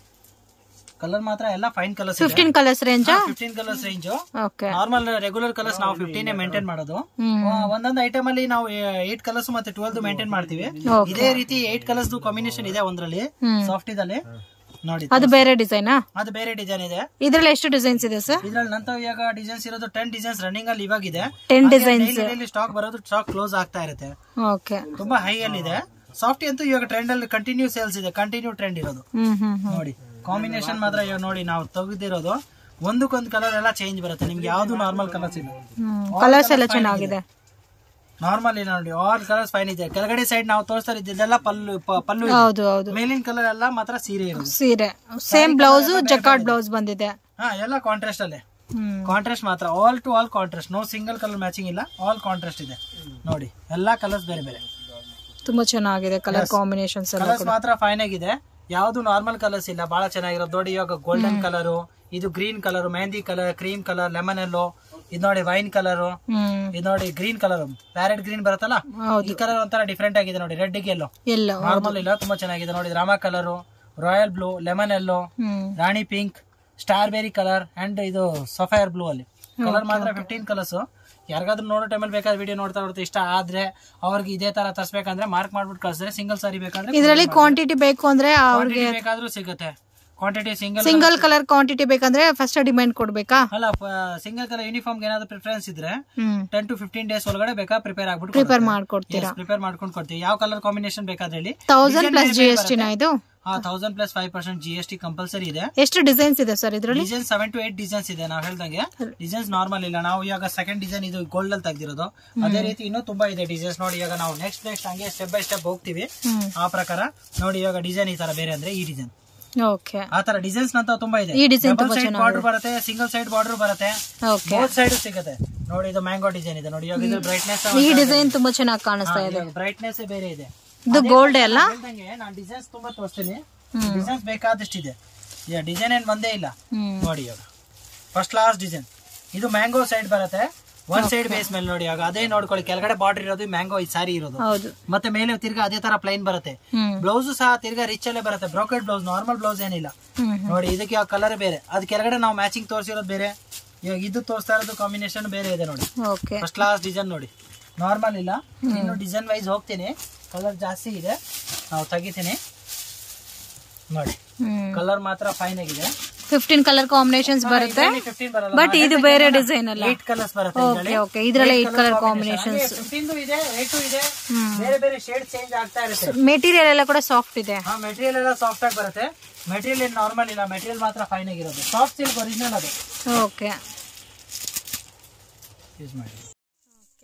ಕಲರ್ ಮಾತ್ರ ಎಲ್ಲ ಫೈನ್ ಕಲರ್ಸ್ ಫಿಫ್ಟೀನ್ ಕಲರ್ಸ್ ರೇಂಜಾ fifteen colours range okay normal regular colours ನಾವು ಫಿಫ್ಟೀನ್ ಮೇಂಟೈನ್ ಮಾಡೋದು ಹ್ಮ್ ಆ, ಒಂದೊಂದು ಐಟಮ್ ಅಲ್ಲಿ ನಾವು ಏಟ್ ಕಲರ್ಸ್ ಮತ್ತೆ ಟ್ವೆಲ್ವ್ ಮೇಂಟೈನ್ ಮಾಡ್ತೀವಿ Okay. ಇದೇ ರೀತಿ ಏಟ್ ಕಲರ್ಸ್ ಕಾಂಬಿನೇಷನ್ ಇದೆ ಒಂದ್ರಲ್ಲಿ ಹ್ಮ್ ಸಾಫ್ಟ್ ಇದಲ್ಲಿ ನೋಡಿ ಅದು ಬೇರೆ ಡಿಸೈನಾ ಅದು ಬೇರೆ ಡಿಸೈನ್ ಇದೆ ಇದ್ರಲ್ಲಿ ಎಷ್ಟು ಡಿಸೈನ್ಸ್ ಇದೆ ಸರ್ ಇದ್ರಲ್ಲಿ ನಂತರ ಇವಾಗ ಡಿಸೈನ್ಸ್ ಇರೋದು ಟೆನ್ ಡಿಸೈನ್ಸ್ ರನ್ನಿಂಗ್ ಅಲ್ಲಿ ಇವಾಗ ಇದೆ ಟೆನ್ ಡಿಸೈನ್ಸ್ ಸ್ಟಾಕ್ ಬರೋದು ಸ್ಟಾಕ್ ಕ್ಲೋಸ್ ಆಗ್ತಾ ಇರುತ್ತೆ ಓಕೆ ತುಂಬಾ ಹೈ ಅಲ್ಲಿ ಇದೆ ಸಾಫ್ಟ್ ಅಂತೂ ಇವಾಗ ಟ್ರೆಂಡ್ ಅಲ್ಲಿ ಕಂಟಿನ್ಯೂ ಸೇಲ್ಸ್ ಇದೆ ಕಂಟಿನ್ಯೂ ಟ್ರೆಂಡ್ ಇರೋದು ಹ್ಮ್ ಹ್ಮ್ ಹ್ಮ್ ನೋಡಿ ಕಾಂಬಿನೇಷನ್ ಮಾತ್ರ ಇವಾಗ ನೋಡಿ ನಾವು ತೆಗೆದಿರೋದು ಒಂದಕ್ಕೊಂದು ಕಲರ್ ಎಲ್ಲ ಚೇಂಜ್ ಬರುತ್ತೆ ನಿಮ್ಗೆ ಯಾವ್ದು ನಾರ್ಮಲ್ ಕಲರ್ಸ್ ಇಲ್ಲ ಹ್ಮ್ ಕಲರ್ಸ್ ಎಲ್ಲ ಚೆನ್ನಾಗಿದೆ ನಾರ್ಮಲ್ ಇಲ್ಲ ನೋಡಿ ಆಲ್ ಕಲರ್ಸ್ ಫೈನ್ ಇದೆ ಕೆಳಗಡೆ ಸೈಡ್ ನಾವು ತೋರಿಸ್ತಾ ಇದ್ದೆಲ್ಲ ಪಲ್ಲು ಪ- ಪಲ್ಲು ಇದೆ. ಹೌದು ಹೌದು ಮೇಲಿನ ಕಲರ್ ಎಲ್ಲ ಮಾತ್ರ ಸೀರೆ ಇರೋದು ಸೀರೆ ಸೇಮ್ ಬ್ಲೌಸ್ ಜಕಾರ್ಡ್ ಬ್ಲೌಸ್ ಬಂದಿದೆ ಹಾ ಎಲ್ಲ ಕಾಂಟ್ರಾಸ್ಟ್ ಅಲ್ಲೇ ಹ್ಮ್ ಕಾಂಟ್ರಾಸ್ಟ್ ಮಾತ್ರ all to all contrast no single colour matching ಇಲ್ಲ ಆಲ್ ಕಾಂಟ್ರಾಸ್ಟ್ ಇದೆ ನೋಡಿ ಎಲ್ಲಾ ಕಲರ್ಸ್ ಬೇರೆ ಬೇರೆ ತುಂಬಾ ಚೆನ್ನಾಗಿದೆ ಕಲರ್ ಕಾಂಬಿನೇಷನ್ಸ್ ಎಲ್ಲ ಕಲರ್ಸ್ ಮಾತ್ರ ಫೈನ್ ಆಗಿದೆ ಯಾವ್ದು ನಾರ್ಮಲ್ ಕಲರ್ಸ್ ಇಲ್ಲ ಬಹಳ ಚೆನ್ನಾಗಿರೋದು ನೋಡಿ ಇವಾಗ ಗೋಲ್ಡನ್ ಕಲರ್ ಇದು green colour mehndi colour cream colour lemon yellow ಇದು ನೋಡಿ ವೈನ್ ಕಲರ್ ಹ್ಮ್ ಇದು ನೋಡಿ ಗ್ರೀನ್ ಕಲರ್ ಪ್ಯಾರೆಟ್ ಗ್ರೀನ್ ಬರುತ್ತಲ್ಲ ಹೌದು ಈ ಕಲರ್ ಒಂಥರ ಡಿಫ್ರೆಂಟ್ ಆಗಿದೆ ನೋಡಿ ರೆಡ್ ಎಲ್ಲೋ ಎಲ್ಲ ನಾರ್ಮಲ್ ಇಲ್ಲ ತುಂಬಾ ಚೆನ್ನಾಗಿದೆ ನೋಡಿ Rama colour royal blue lemon yellow ಹ್ಮ್ rani pink star berry colour and ಇದು ಸಫೈರ್ ಬ್ಲೂ ಅಲ್ಲಿ ಕಲರ್ ಮಾತ್ರ ಫಿಫ್ಟೀನ್ ಕಲರ್ಸ್ ಯಾರಿಗಾದ್ರೂ ನೋಡೋ ಟೈಮಲ್ಲಿ ಬೇಕಾದ್ರೆ ವಿಡಿಯೋ ನೋಡ್ತಾ ನೋಡ್ತಾ ಇಷ್ಟ ಆದ್ರೆ ಅವ್ರಿಗೆ ಇದೇ ತರ ತರ್ಸ್ಬೇಕಂದ್ರೆ ಮಾರ್ಕ್ ಮಾಡ್ಬಿಟ್ಟು ಕಳ್ಸಿದ್ರೆ ಸಿಂಗಲ್ ಸಾರಿ ಬೇಕಂದ್ರೆ ಇದರಲ್ಲಿ ಕ್ವಾಂಟಿಟಿ ಬೇಕು ಅಂದ್ರೆ ಅವ್ರಿಗೆ ಕ್ವಾಂಟಿಟಿ ಬೇಕಾದ್ರೂ ಸಿಗುತ್ತೆ quantity single single colour quantity ಬೇಕಂದ್ರೆ ಫಸ್ಟ್ ಡಿಮ್ಯಾಂಡ್ ಕೊಡ್ಬೇಕಾ ಅಲ್ಲ ಸಿಂಗಲ್ ಕಲರ್ ಯೂನಿಫಾರ್ಮ್ ಏನಾದ್ರು ಪ್ರಿಫರೆನ್ಸ್ ಇದ್ರೆ ಹ್ಮ್ ಟೆನ್ ಟು ಫಿಫ್ಟೀನ್ ಡೇಸ್ ಒಳಗಡೆ ಬೇಕಾ ಪ್ರಿಪೇರ್ ಆಗ್ಬಿಟ್ಟು ಪ್ರಿಪೇರ್ ಮಾಡ್ಕೊಡ್ತೀರಾ ಪ್ರಿಪೇರ್ ಮಾಡ್ಕೊಂಡು ಕೊಡ್ತೀವಿ ಯಾವ ಕಲರ್ ಕಾಂಬಿನೇಷನ್ ಬೇಕಾದ್ರೆ ಹೇಳಿ ತೌಸಂಡ್ ಪ್ಲಸ್ ಜಿ ಎಸ್ ಟಿನ ಇದು ಹಾ thousand plus five percent G S T compulsory ಇದೆ ಎಷ್ಟು ಡಿಸೈನ್ಸ್ ಇದೆ ಸರ್ ಇದರಲ್ಲಿ design seven to eight designs ಇದೆ ನಾವು ಹೇಳ್ದಂಗೆ ಡಿಸೈನ್ಸ್ ನಾರ್ಮಲ್ ಇಲ್ಲ ನಾವು ಇವಾಗ ಸೆಕೆಂಡ್ ಡಿಸೈನ್ ಇದು ಗೋಲ್ಡ್ ಅಲ್ಲಿ ತೆಗ್ದಿರೋದು ಅದೇ ರೀತಿ ಇನ್ನೂ ತುಂಬಾ ಇದೆ ಡಿಸೈನ್ಸ್ ನೋಡಿ ಇವಾಗ ನಾವು ನೆಕ್ಸ್ಟ್ ನೆಕ್ಸ್ಟ್ ಹಂಗೆ ಸ್ಟೆಪ್ ಬೈ ಸ್ಟೆಪ್ ಹೋಗ್ತೀವಿ ಹ್ಮ್ ಆ ಪ್ರಕಾರ ನೋಡಿ ಇವಾಗ ಡಿಸೈನ್ ಈ ತರ ಬೇರೆ ಅಂದ್ರೆ ಈ ಡಿಸೈನ್ ಓಕೆ ಆ ತರ ಡಿಸೈನ್ಸ್ ನಂತ ತುಂಬಾ ಇದೆ ಈ design ಡಬಲ್ ತುಂಬಾ ಸೈಡ್ ಬಾರ್ಡರ್ ಬರುತ್ತೆ ಸಿಂಗಲ್ ಸೈಡ್ ಬಾರ್ಡರ್ ಬರುತ್ತೆ ಓಕೆ ಬೋತ್ ಸೈಡ್ ಸಿಗುತ್ತೆ ನೋಡಿ ಇದು ಮ್ಯಾಂಗೋ ಡಿಸೈನ್ ಇದೆ ನೋಡಿ ಇವಾಗ ಇದು ಬ್ರೈಟ್ನೆಸ್ ಈ ಡಿಸೈನ್ ತುಂಬಾ ಚೆನ್ನಾಗಿ ಕಾಣಿಸ್ತಾ ಇದೆ ಬ್ರೈಟ್ನೆಸ್ ಬೇರೆ ಇದೆ ಇದು ಗೋಲ್ಡ್ ಅಲ್ಲ ಹೇಳ್ದಂಗೆ ನಾನು ಡಿಸೈನ್ಸ್ ತುಂಬಾ ತೋರಿಸ್ತೀನಿ ಡಿಸೈನ್ಸ್ ಬೇಕಾದಷ್ಟಿದೆ ಈಗ ಡಿಸೈನ್ ಏನ್ ಒಂದೇ ಇಲ್ಲ ಹ್ಮ್ ನೋಡಿ ಇವಾಗ ಫಸ್ಟ್ ಕ್ಲಾಸ್ ಡಿಸೈನ್ ಇದು ಮ್ಯಾಂಗೋ ಸೈಡ್ ಬರುತ್ತೆ ಒನ್ ಸೈಡ್ ಬೇಸ್ ಮೇಲೆ ನೋಡಿ ಇವಾಗ ಅದೇ ನೋಡ್ಕೊಳ್ಳಿ ಕೆಳಗಡೆ ಬಾರ್ಡರ್ ಇರೋದು ಮ್ಯಾಂಗೋ ಈ ಸಾರಿ ಇರೋದು ಹೌದು ಮತ್ತೆ ಮೇಲೆ ತಿರ್ಗಾ ಅದೇ ತರ ಪ್ಲೈನ್ ಬರುತ್ತೆ ಹ್ಮ್ ಬ್ಲೌಸ್ ಸಹ ತಿರ್ಗಾ ರಿಚ್ ಅಲ್ಲೇ ಬರುತ್ತೆ ಬ್ರೋಕೆಡ್ ಬ್ಲೌಸ್ ನಾರ್ಮಲ್ ಬ್ಲೌಸ್ ಏನಿಲ್ಲ ಹ್ಮ್ ಹ್ಮ್. ನೋಡಿ ಇದಕ್ಕೆ ಯಾವ ಕಲರ್ ಬೇರೆ ಅದ್ ಕೆಳಗಡೆ ನಾವು ಮ್ಯಾಚಿಂಗ್ ತೋರಿಸಿರೋದು ಬೇರೆ ಇವಾಗ ಇದು ತೋರಿಸ್ತಾ ಇರೋದು ಕಾಂಬಿನೇಷನ್ ಬೇರೆ ಇದೆ ನೋಡಿ ಓಕೆ ಫಸ್ಟ್ ಕ್ಲಾಸ್ ಡಿಸೈನ್ ನೋಡಿ ನಾರ್ಮಲ್ ಇಲ್ಲ ಇನ್ನು ಡಿಸೈನ್ ವೈಸ್ ಹೋಗ್ತೀನಿ ಕಲರ್ ಜಾಸ್ತಿ ಇದೆ ನಾವು ತೆಗಿತೀನಿ ನೋಡಿ ಹ್ಮ್ ಕಲರ್ ಮಾತ್ರ ಫೈನ್ ಆಗಿದೆ ಫಿಫ್ಟೀನ್ ಕಲರ್ ಕಾಂಬಿನೇಷನ್ಸ್ ಬರುತ್ತೆ ಫಿಫ್ಟೀನ್ ಬರಲ್ಲ ಬಟ್ ಇದು ಬೇರೆ ಡಿಸೈನ್ ಅಲ್ಲ ಏಟ್ ಕಲರ್ಸ್ ಬರುತ್ತೆ ಓಕೆ ಓಕೆ ಇದ್ರಲ್ಲಿ ಏಟ್ ಕಲರ್ ಕಾಂಬಿನೇಷನ್ಸ್ ಫಿಫ್ಟೀನ್ ಇದೆ ಏಟು ಇದೆ ಹ್ಮ್ ಬೇರೆ ಬೇರೆ ಶೇಡ್ ಚೇಂಜ್ ಆಗ್ತಾ ಇರುತ್ತೆ ಮೆಟೀರಿಯಲ್ ಎಲ್ಲ ಕೂಡ ಸಾಫ್ಟ್ ಇದೆ ಹಾ ಮೆಟೀರಿಯಲ್ ಎಲ್ಲ ಸಾಫ್ಟ್ ಆಗಿ ಬರುತ್ತೆ ಮೆಟೀರಿಯಲ್ ಏನು ನಾರ್ಮಲ್ ಇಲ್ಲ ಮೆಟೀರಿಯಲ್ ಮಾತ್ರ ಫೈನ್ ಆಗಿರೋದು ಸಾಫ್ಟ್ ಸಿಲ್ಕ್ ಒರಿಜಿನಲ್ ಅದು ಓಕೆ ಯೂಸ್ ಮಾಡಿ ಇದು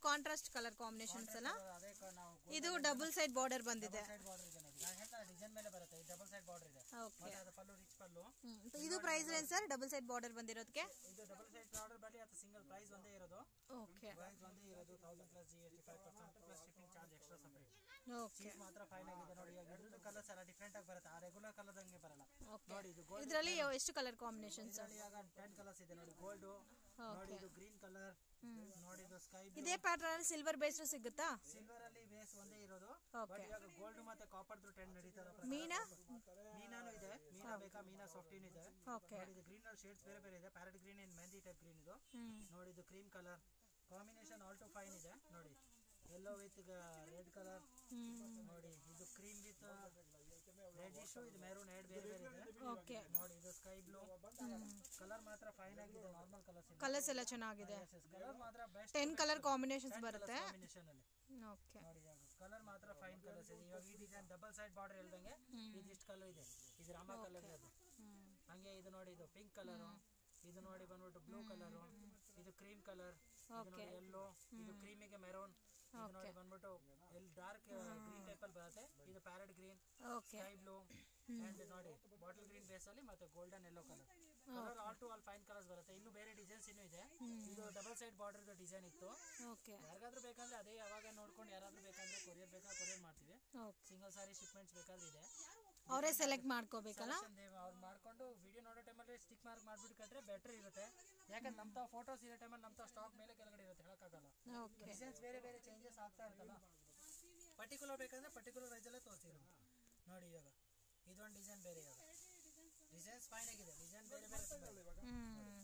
ಕಾಂಟ್ರಾಸ್ಟ್ ಕಲರ್ ಕಾಂಬಿನೇಷನ್ಸ್ ಅಲ್ಲ ಅದೇ ಕ- ನಾವು ಇದು ಡಬಲ್ ಸೈಡ್ ಬಾರ್ಡರ್ ಬಂದಿದೆ ಸೈಡ್ ಬಾರ್ಡರ್ ಇದೆ ನೋಡಿ ನಾನು ಹೇಳ್ತಾ ಡಿಸೈನ್ ಮೇಲೆ ಬರುತ್ತೆ ಡಬಲ್ ಸೈಡ್ ಬಾರ್ಡರ್ ಇದೆ ಓಕೆ ಮತ್ತೆ ಅದು ಪಲ್ಲು ರಿಚ್ ಪಲ್ಲು ಇದು price range sir double side border ಬಂದಿರೋದಕ್ಕೆ ಇದು ಡಬಲ್ ಸೈಡ್ ಬಾರ್ಡರ್ ಬರಲಿ ಅಥವಾ ಸಿಂಗಲ್ ಪ್ರೈಸ್ ಒಂದೇ ಇರೋದು ಓಕೆ ಪ್ರೈಸ್ ಒಂದೇ ಇರೋದು thousand plus G S T five percent plus shipping charge extra separate okay ಚೀಸ್ ಮಾತ್ರ ಫೈನ್ ಆಗಿದೆ ನೋಡಿ ಈಗ ಇದ್ರದ್ದು ಕಲರ್ಸ್ ಎಲ್ಲ ಡಿಫ್ರೆಂಟ್ ಆಗಿ ಬರುತ್ತೆ ಆ ರೆಗ್ಯುಲರ್ ಕಲರ್ ಹಂಗೆ ಬರಲ್ಲ ಓಕೆ ನೋಡಿ ಇದು ಗೋಲ್ಡ್ ಇದರಲ್ಲಿ ಎಷ್ಟು ಕಲರ್ ಕಾಂಬಿನೇಷನ್ಸ್ ಇದರಲ್ಲಿ ಆಗ ಟೆನ್ ಕಲರ್ಸ್ ಇದೆ ನೋಡಿ ಗೋಲ್ಡ್ ನೋಡಿ ಇದು ಗ್ರೀನ್ ಕಲರ್ ನೋಡಿ ಇದು ಸ್ಕೈ ಇದೇ ಪ್ಯಾಟರ್ನ್ ಅಲ್ಲಿ ಸಿಲ್ವರ್ ಬೇಸ್ಡ್ ಸಿಗುತ್ತಾ ಸಿಲ್ವರ್ ಅಲ್ಲಿ ಬೇಸ್ ಒಂದೇ ಇರೋದು Okay. ಬಟ್ ಇವಾಗ ಗೋಲ್ಡ್ ಮತ್ತೆ ಕಾಪರ್ ಟ್ರೆಂಡ್ ನಡೀತಾ ಇರೋ ಮೀನಾ ಮೀನಾನು ಇದೆ ಮೀನಾ ಬೇಕಾ ಮೀನಾ ಸಾಫ್ಟಿನ್ ಇದೆ ಓಕೆ ನೋಡಿ ಇದು ಗ್ರೀನ್ ಶೇಡ್ಸ್ ಬೇರೆ ಬೇರೆ ಇದೆ parrot green and mehndi type green ಇದು ಹ್ಮ್ ನೋಡಿ ಇದು cream colour combination all to fine ಇದೆ ನೋಡಿ ಯೆಲ್ಲೋ ವಿತ್ ರೆಡ್ ಕಲರ್ ಹ್ಮ್ ನೋಡಿ ಇದು ಕ್ರೀಮ್ ವಿತ್ ರೆಡ್ ಇಶು ಇದು ಮೆರೂನ್ ಎರಡು ಬೇರೆ ಬೇರೆ ಇದೆ ಓಕೆ ನೋಡಿ ಇದು ಸ್ಕೈ ಬ್ಲೂ ಕಲರ್ ಮಾತ್ರ ಫೈನ್ ಆಗಿದೆ ನಾರ್ಮಲ್ ಕಲರ್ಸ್ ಇದೆ ಕಲರ್ಸ್ ಎಲ್ಲ ಚೆನ್ನಾಗಿದೆ ಕಲರ್ ಮಾತ್ರ ಬೆಸ್ಟ್ ಟೆನ್ ಕಲರ್ ಕಾಂಬಿನೇಷನ್ಸ್ ಬರುತ್ತೆ ಕಾಂಬಿನೇಷನ್ ಅಲ್ಲಿ ಓಕೆ ನೋಡಿ ಕಲರ್ ಮಾತ್ರ ಫೈನ್ ಕಲರ್ಸ್ ಇದೆ ಇವಾಗ ಈ ಡಿಸೈನ್ ಡಬಲ್ ಸೈಡ್ ಬಾರ್ಡರ್ ಹೇಳ್ದಂಗೆ ಇದಿಷ್ಟು ಕಲರ್ ಇದೆ ಇದು ರಾಮ ಕಲರ್ ಅದು ಹಂಗೆ ಇದು ನೋಡಿ ಇದು ಪಿಂಕ್ ಕಲರ್ ಇದು ನೋಡಿ ಬಂದ್ಬಿಟ್ಟು ಬ್ಲೂ ಕಲರ್ ಇದು ಕ್ರೀಮ್ ಕಲರ್ ಇದು ನೋಡಿ ಯೆಲ್ಲೋ ಇದು ಕ್ರೀಮಿಗೆ ಮೆರೂನ್ ಇದು ನೋಡಿ ಬಂದ್ಬಿಟ್ಟು ಎಲ್ಲಿ ಡಾರ್ಕ್ ಗ್ರೀನ್ ಟೈಪ್ ಅಲ್ಲಿ ಬರುತ್ತೆ ಇದು parrot green okay sky blue and ನೋಡಿ ಬಾಟಲ್ ಗ್ರೀನ್ ಬೇಸ್ ಅಲ್ಲಿ ಮತ್ತೆ golden yellow colour colour all to all fine colours ಬರುತ್ತೆ ಇನ್ನು ಬೇರೆ ಡಿಸೈನ್ಸ್ ಇನ್ನೂ ಇದೆ ಇದು ಡಬಲ್ ಸೈಡ್ ಬಾರ್ಡರ್ ಡಿಸೈನ್ ಇತ್ತು ಓಕೆ ಯಾರಿಗಾದ್ರೂ ಬೇಕಂದ್ರೆ ಅದೇ ಯಾವಾಗ ನೋಡ್ಕೊಂಡು ಯಾರಾದ್ರೂ ಬೇಕಂದ್ರೆ ಕೊರಿಯರ್ ಬೇಕಾ ಕೊರಿಯರ್ ಮಾಡ್ತೀವಿ ಓಕೆ ಸಿಂಗಲ್ ಸಾರಿ ಶಿಪ್ಮೆಂಟ್ಸ್ ಬೇಕಾದ್ರೆ ಇದೆ ಅವರೇ ಸೆಲೆಕ್ಟ್ ಮಾಡ್ಕೋಬೇಕಲ್ಲ ಅವ್ರು ಮಾಡ್ಕೊಂಡು ವಿಡಿಯೋ ನೋಡೋ ಟೈಮಲ್ಲಿ ಸ್ಟಿಕ್ ಮಾರ್ಕ್ ಮಾಡ್ಬಿಟ್ಟು ಕಟ್ರೆ ಬೆಟರ್ ಇರುತ್ತೆ ಯಾಕಂದ್ರೆ ನಮ್ಮ ತಾವು ಫೋಟೋಸ್ ಇರೋ ಟೈಮಲ್ಲಿ ನಮ್ಮ ತಾವು ಸ್ಟಾಕ್ ಮೇಲೆ ಕೆಳಗಡೆ ಇರುತ್ತೆ ಹೇಳಕ್ಕಾಗಲ್ಲ ಓಕೆ ಡಿಸೈನ್ಸ್ ಬೇರೆ ಬೇರೆ ಚೇಂಜಸ್ ಆಗ್ತಾ ಇರ್ತಲ್ಲ ಪರ್ಟಿಕ್ಯುಲರ್ ಬೇಕಂದ್ರೆ ಪರ್ಟಿಕ್ಯುಲರ್ ಪ್ರೈಸಲ್ಲೇ ತೋರಿಸ್ತೀವಿ ನಾವು ನೋಡಿ ಇವಾಗ ಇದೊಂದು ಡಿಸೈನ್ ಬೇರೆ ಇವಾಗ ಡಿಸೈನ್ಸ್ ಫೈನ್ ಆಗಿದೆ ಡಿಸೈನ್ ಬೇರೆ ಬೇರೆ ತುಂಬಾ ಇದೆ. ಹ್ಮ್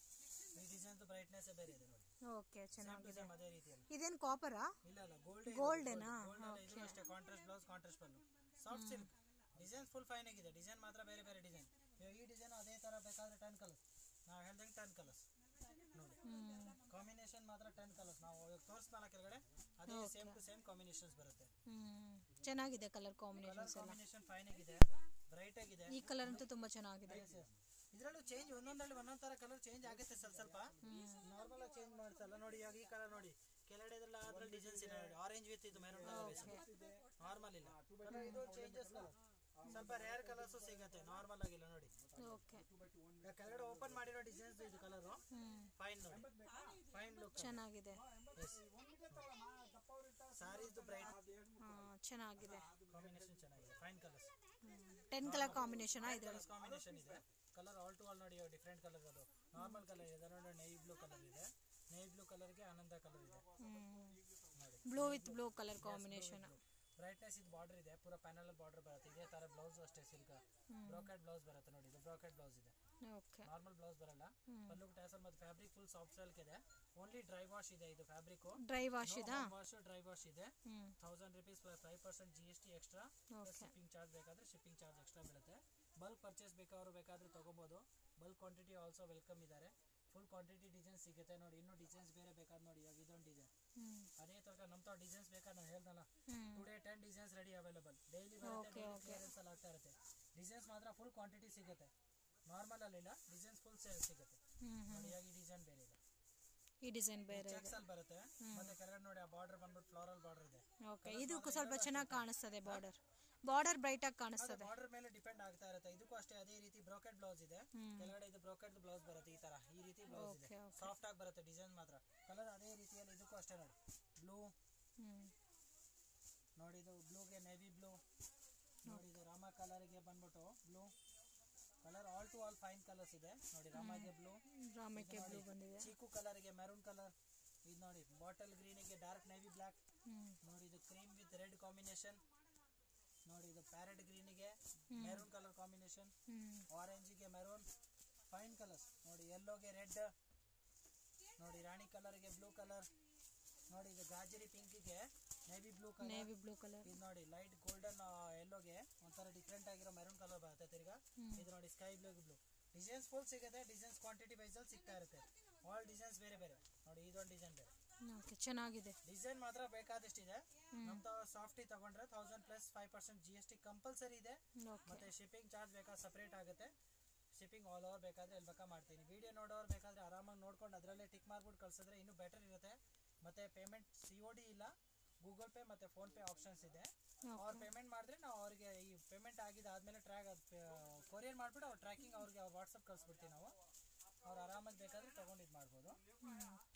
ಈ ಡಿಸೈನ್ ಬ್ರೈಟ್ನೆಸ್ ಬೇರೆ ಇದೆ ನೋಡಿ ಓಕೆ ಚೆನ್ನಾಗಿದೆ ಸೇಮ್ ಅದೇ ರೀತಿಯಲ್ಲಿ ಇದೇನು ಕಾಪರಾ ಇಲ್ಲ ಇಲ್ಲ ಗೋಲ್ಡ್ ಗೋಲ್ಡೇನಾ ಗೋಲ್ಡ್ ಇದು ಅಷ್ಟೇ contrast blouse contrast pallu soft silk design full fine ಆಗಿದೆ ಡಿಸೈನ್ ಮಾತ್ರ ಬೇರೆ ಬೇರೆ ಡಿಸೈನ್ ಈ ಡಿಸೈನ್ ಅದೇ ತರ ಬೇಕಾದ್ರೆ ಟೆನ್ ಕಲರ್ಸ್ ನಾವು ಹೇಳ್ದಂಗೆ ಟೆನ್ ಕಲರ್ಸ್ ನೋಡಿ ಕಾಂಬಿನೇಷನ್ ಮಾತ್ರ ಟೆನ್ ಕಲರ್ಸ್ ನಾವು ತೋರಿಸ್ನಲ್ಲ ಕೆಳಗಡೆ ಅದೇ ಸೇಮ್ ಟು ಸೇಮ್ ಕಾಂಬಿನೇಷನ್ಸ್ ಬರುತ್ತೆ ಹ್ಮ್ ಚೆನ್ನಾಗಿದೆ ಕಲರ್ ಕಾಂಬಿನೇಷನ್ಸ್ ಎಲ್ಲ ಕಾಂಬಿನೇಷನ್ ಫೈನ್ ಆಗಿದೆ ಬ್ರೈಟ್ ಆಗಿದೆ ಈ ಕಲರ್ ಅಂತೂ ತುಂಬಾ ಚೆನ್ನಾಗಿದೆ ಇದರಲ್ಲೂ ಚೇಂಜ್ ಒಂದೊಂದಲ್ಲಿ ಒಂದೊಂದ್ ತರ ಕಲರ್ ಚೇಂಜ್ ಆಗುತ್ತೆ ಸ್ವಲ್ಪ ಸ್ವಲ್ಪ ನಾರ್ಮಲ್ ಆಗಿ ಚೇಂಜ್ ಮಾಡ್ಸಲ್ಲ ನೋಡಿ ಇವಾಗ ಈ ಕಲರ್ ನೋಡಿ ಕೆಳಗಡೆ ಇದ್ರಲ್ಲಿ ಅದ್ರಲ್ಲಿ ಡಿಸೈನ್ಸ್ ಇದೆ ನೋಡಿ ಆರೆಂಜ್ ವಿತ್ ಇದು ಮೆರೂನ್ ನಾರ್ಮಲ್ ಇಲ್ಲ Colour ಇದು ಚೇಂಜಸ್ ಸ್ವಲ್ಪ ರೇರ್ ಕಲರ್ಸ್ ಸಿಗುತ್ತೆ ನಾರ್ಮಲ್ ಆಗಿಲ್ಲ ನೋಡಿ ಓಕೆ ಇವಾಗ ಕೆಳಗಡೆ ಓಪನ್ ಮಾಡಿರೋ ಡಿಸೈನ್ಸ್ ಇದು ಕಲರ್ ಹ್ಮ್ ಫೈನ್ ನೋಡಿ ಫೈನ್ ಲುಕ್ ಚೆನ್ನಾಗಿದೆ ಸಾರೀಸ್ ಬ್ರೈಟ್ ಹಾ, ಚೆನ್ನಾಗಿದೆ ಕಾಂಬಿನೇಷನ್ ಚೆನ್ನಾಗಿದೆ fine colours ten colour combination ಇದ್ರಲ್ಲಿ ಕಲರ್ಸ್ ಕಾಂಬಿನೇಷನ್ ಇದೆ ಕಲರ್ ಆಲ್ ಟು ಆಲ್ ನೋಡಿ ಡಿಫ್ರೆಂಟ್ ಕಲರ್ ಅದು ನಾರ್ಮಲ್ ಕಲರ್ ಇದೆ ನೋಡಿ ನೈ ಬ್ಲೂ ಕಲರ್ ಇದೆ ನೈ ಬ್ಲೂ ಕಲರ್ಗೆ ಆನಂದ ಕಲರ್ ಇದೆ ನೋಡಿ blue with blue colour combination brightness ಇದು ಬಾರ್ಡರ್ ಇದೆ ಪೂರ ಪ್ಯಾನಲ್ ಬಾರ್ಡರ್ ಬರುತ್ತೆ ಇದೇ ತರ ಬ್ಲೌಸ್ ಅಷ್ಟೇ ಸಿಲ್ಕ್ ಬ್ರೋಕೆಟ್ ಬ್ಲೌಸ್ ಬರುತ್ತೆ ನೋಡಿ ಇದು ಬ್ರೋಕೆಟ್ ಬ್ಲೌಸ್ ಇದೆ ಓಕೆ ನಾರ್ಮಲ್ ಬ್ಲೌಸ್ ಬರಲ್ಲ ಪಲ್ಲು ಟ್ಯಾಸಲ್ ಮತ್ತು ಫ್ಯಾಬ್ರಿಕ್ ಫುಲ್ ಸಾಫ್ಟ್ ಸಿಲ್ಕ್ ಇದೆ ಓನ್ಲಿ ಡ್ರೈ ವಾಶ್ ಇದೆ ಇದು ಫ್ಯಾಬ್ರಿಕ್ ಡ್ರೈ ವಾಶ್ ಇದಾ ವಾಶ್ ಡ್ರೈ ವಾಶ್ ಇದೆ ಹ್ಮ್ thousand rupees plus five percent G S T extra Okay. Shipping charge ಬೇಕಾದ್ರೆ ಶಿಪ್ಪಿಂಗ್ ಚಾರ್ಜ್ ಎಕ್ಸ್ಟ್ರಾ ಬೀಳುತ್ತೆ ಬಲ್ಕ್ ಪರ್ಚೇಸ್ ಬೇಕಾದ್ರು ಬೇಕಾದ್ರೆ ತಗೋಬಹುದು ಬಲ್ಕ್ ಕ್ವಾಂಟಿಟಿ ಆಲ್ಸೋ ವೆಲ್ಕಮ್ ಇದ್ದಾರೆ ಫುಲ್ ಕ್ವಾಂಟಿಟಿ ಡಿಸೈನ್ ಸಿಗುತ್ತೆ ನೋಡಿ ಇನ್ನೂ ಡಿಸೈನ್ಸ್ ಬೇರೆ ಬೇಕಾದ್ರೆ ನೋಡಿ ಇವಾಗ ಇದೊಂದು ಡಿಸೈನ್ ಹ್ಮ್ ಅದೇ ತರ ನಮ್ಮ ತಾವು ಡಿಸೈನ್ಸ್ ಬೇಕಾದ್ರೆ ನಾನು ಹೇಳ್ದಲ್ಲ ಹ್ಮ್ today ten designs ready available daily ಬರುತ್ತೆ ಕ್ಲಿಯರೆನ್ಸ್ ಅಲ್ಲಿ ಆಗ್ತಾ ಇರುತ್ತೆ ಡಿಸೈನ್ಸ್ ಮಾತ್ರ ಫುಲ್ ಕ್ವಾಂಟಿಟಿ ಸಿಗುತ್ತೆ ನಾರ್ಮಲ್ ಅಲ್ಲಿ ಇಲ್ಲ ಡಿಸೈನ್ಸ್ ಫುಲ್ ಸೇಲ್ ಸಿಗುತ್ತೆ ಹ್ಮ್ ಹ್ಮ್ ನೋಡಿ ಇವಾಗ ಈ ಡಿಸೈನ್ ಬೇರೆ ಇದೆ ಈ ಡಿಸೈನ್ ಬೇರೆ ಇದೆ ಚೆಕ್ಸ್ ಅಲ್ಲಿ ಬರುತ್ತೆ ಮತ್ತೆ ಕೆಳಗಡೆ ನೋಡಿ ಆ ಬಾರ್ಡರ್ ಬಂದ್ಬಿಟ್ಟು ಫ್ಲೋರಲ್ ಬಾರ್ಡರ್ ಇದೆ ಓಕೆ ಇದು ಸ್ವಲ್ಪ ಚೆನ್ನಾಗಿ ಕಾಣಿಸ್ತದೆ ಬಾರ್ಡರ್ ಬಾರ್ಡರ್ ಬ್ರೈಟ್ ಆಗಿ ಕಾಣಿಸ್ತದೆ ಬಾರ್ಡರ್ ಮೇಲೆ ಡಿಪೆಂಡ್ ಆಗ್ತಾ ಇರುತ್ತೆ ಇದಕ್ಕೂ ಅಷ್ಟೇ ಅದೇ ರೀತಿ ಬ್ರೋಕೆಟ್ ಬ್ಲೌಸ್ ಇದೆ ಕೆಳಗಡೆ ಇದು ಬ್ರೋಕೆಟ್ ಬ್ಲೌಸ್ ಬರುತ್ತೆ ಈ ತರ ಈ ರೀತಿ ಬ್ಲೌಸ್ ಇದೆ Okay, okay. ಸಾಫ್ಟ್ ಆಗಿ ಬರುತ್ತೆ ಡಿಸೈನ್ ಮಾತ್ರ ಕಲರ್ ಅದೇ ರೀತಿಯಲ್ಲಿ ಇದಕ್ಕೂ ಅಷ್ಟೇ ನೋಡಿ ಬ್ಲೂ ಹ್ಮ್ ನೋಡಿ ಇದು ಬ್ಲೂಗೆ ನೇವಿ ಬ್ಲೂ ನೋಡಿ ಇದು ರಾಮ ಕಲರ್ಗೆ ಬಂದ್ಬಿಟ್ಟು blue colour all to all fine colours ಇದೆ ನೋಡಿ ರಾಮಗೆ ಬ್ಲೂ ರಾಮಕ್ಕೆ ಬ್ಲೂ ಬಂದಿದೆ ಚೀಕು ಕಲರ್ಗೆ ಮೆರೂನ್ ಕಲರ್ ಇದು ನೋಡಿ ಬಾಟಲ್ ಗ್ರೀನಿಗೆ ಡಾರ್ಕ್ ನೇವಿ ಬ್ಲ್ಯಾಕ್ ಹ್ಮ್ ನೋಡಿ ಇದು ಕ್ರೀಮ್ ವಿತ್ ರೆಡ್ ಕಾಂಬಿನೇಷನ್ ನೋಡಿ ಇದು ಪ್ಯಾರೆಟ್ ಗ್ರೀನಿಗೆ ಮೆರೂನ್ ಕಲರ್ ಕಾಂಬಿನೇಷನ್ ಹ್ಮ್ ಆರೆಂಜಿಗೆ ಮೆರೂನ್ ಫೈನ್ ಕಲರ್ಸ್ ನೋಡಿ ಯೆಲ್ಲೋಗೆ ರೆಡ್ ನೋಡಿ ರಾಣಿ ಕಲರ್ಗೆ ಬ್ಲೂ ಕಲರ್ ನೋಡಿ ಇದು ಗಾಜರಿ ಪಿಂಕಿಗೆ navy blue colour navy blue colour ಇದು ನೋಡಿ ಲೈಟ್ ಗೋಲ್ಡನ್ ಯೆಲ್ಲೋಗೆ ಒಂಥರ ಡಿಫ್ರೆಂಟ್ ಆಗಿರೋ ಮೆರೂನ್ ಕಲರ್ ಬರುತ್ತೆ ತಿರ್ಗಾ ಇದು ನೋಡಿ sky blue blue designs full ಸಿಗುತ್ತೆ ಡಿಸೈನ್ಸ್ ಕ್ವಾಂಟಿಟಿ ವೈಸ್ ಅಲ್ಲಿ ಸಿಗ್ತಾ ಇರುತ್ತೆ ಆಲ್ ಡಿಸೈನ್ಸ್ ಬೇರೆ ಬೇರೆ ನೋಡಿ ಇದೊಂದು ಡಿಸೈನ್ ಬೇರೆ ಓಕೆ ಚೆನ್ನಾಗಿದೆ ಡಿಸೈನ್ ಮಾತ್ರ ಬೇಕಾದಷ್ಟಿದೆ ನಮ್ ಸಾಫ್ಟಿ ತಗೊಂಡ್ರೆ thousand plus five percent G S T compulsory ಇದೆ ಓಕೆ ಮತ್ತೆ ಶಿಪ್ಪಿಂಗ್ ಚಾರ್ಜ್ ಬೇಕಾ ಸಪ್ರೇಟ್ ಆಗುತ್ತೆ ಶಿಪ್ಪಿಂಗ್ ಆಲ್ ಓವರ್ ಬೇಕಾದ್ರೆ ಎಲ್ಲಿ ಬೇಕಾ ಮಾಡ್ತೀನಿ ವಿಡಿಯೋ ನೋಡೋರು ಬೇಕಾದ್ರೆ ಆರಾಮಾಗಿ ನೋಡ್ಕೊಂಡು ಅದರಲ್ಲೇ ಟಿಕ್ ಮಾಡ್ಬಿಟ್ಟು ಕಳ್ಸಿದ್ರೆ ಇನ್ನೂ ಬೆಟರ್ ಇರುತ್ತೆ ಮತ್ತೆ ಪೇಮೆಂಟ್ ಸಿ ಒ ಡಿ ಇಲ್ಲ ಗೂಗಲ್ ಪೇ ಮತ್ತೆ ಫೋನ್ ಪೇ ಆಪ್ಷನ್ಸ್ ಇದೆ ಅವ್ರು ಪೇಮೆಂಟ್ ಮಾಡಿದ್ರೆ ನಾವು ಅವ್ರಿಗೆ ಈ ಪೇಮೆಂಟ್ ಆಗಿದ್ದಾದ್ಮೇಲೆ ಟ್ರ್ಯಾಕ್ ಕೊರಿಯರ್ ಮಾಡ್ಬಿಟ್ಟು ಅವ್ರ ಟ್ರ್ಯಾಕಿಂಗ್ ಅವ್ರಿಗೆ ಅವ್ರ ವಾಟ್ಸಪ್ ಕಳಿಸ್ಬಿಡ್ತೀವಿ ನಾವು ಅವ್ರು ಆರಾಮಾಗಿ ಬೇಕಾದ್ರೆ ತಗೊಂಡು ಇದು ಮಾಡ್ಬೋದು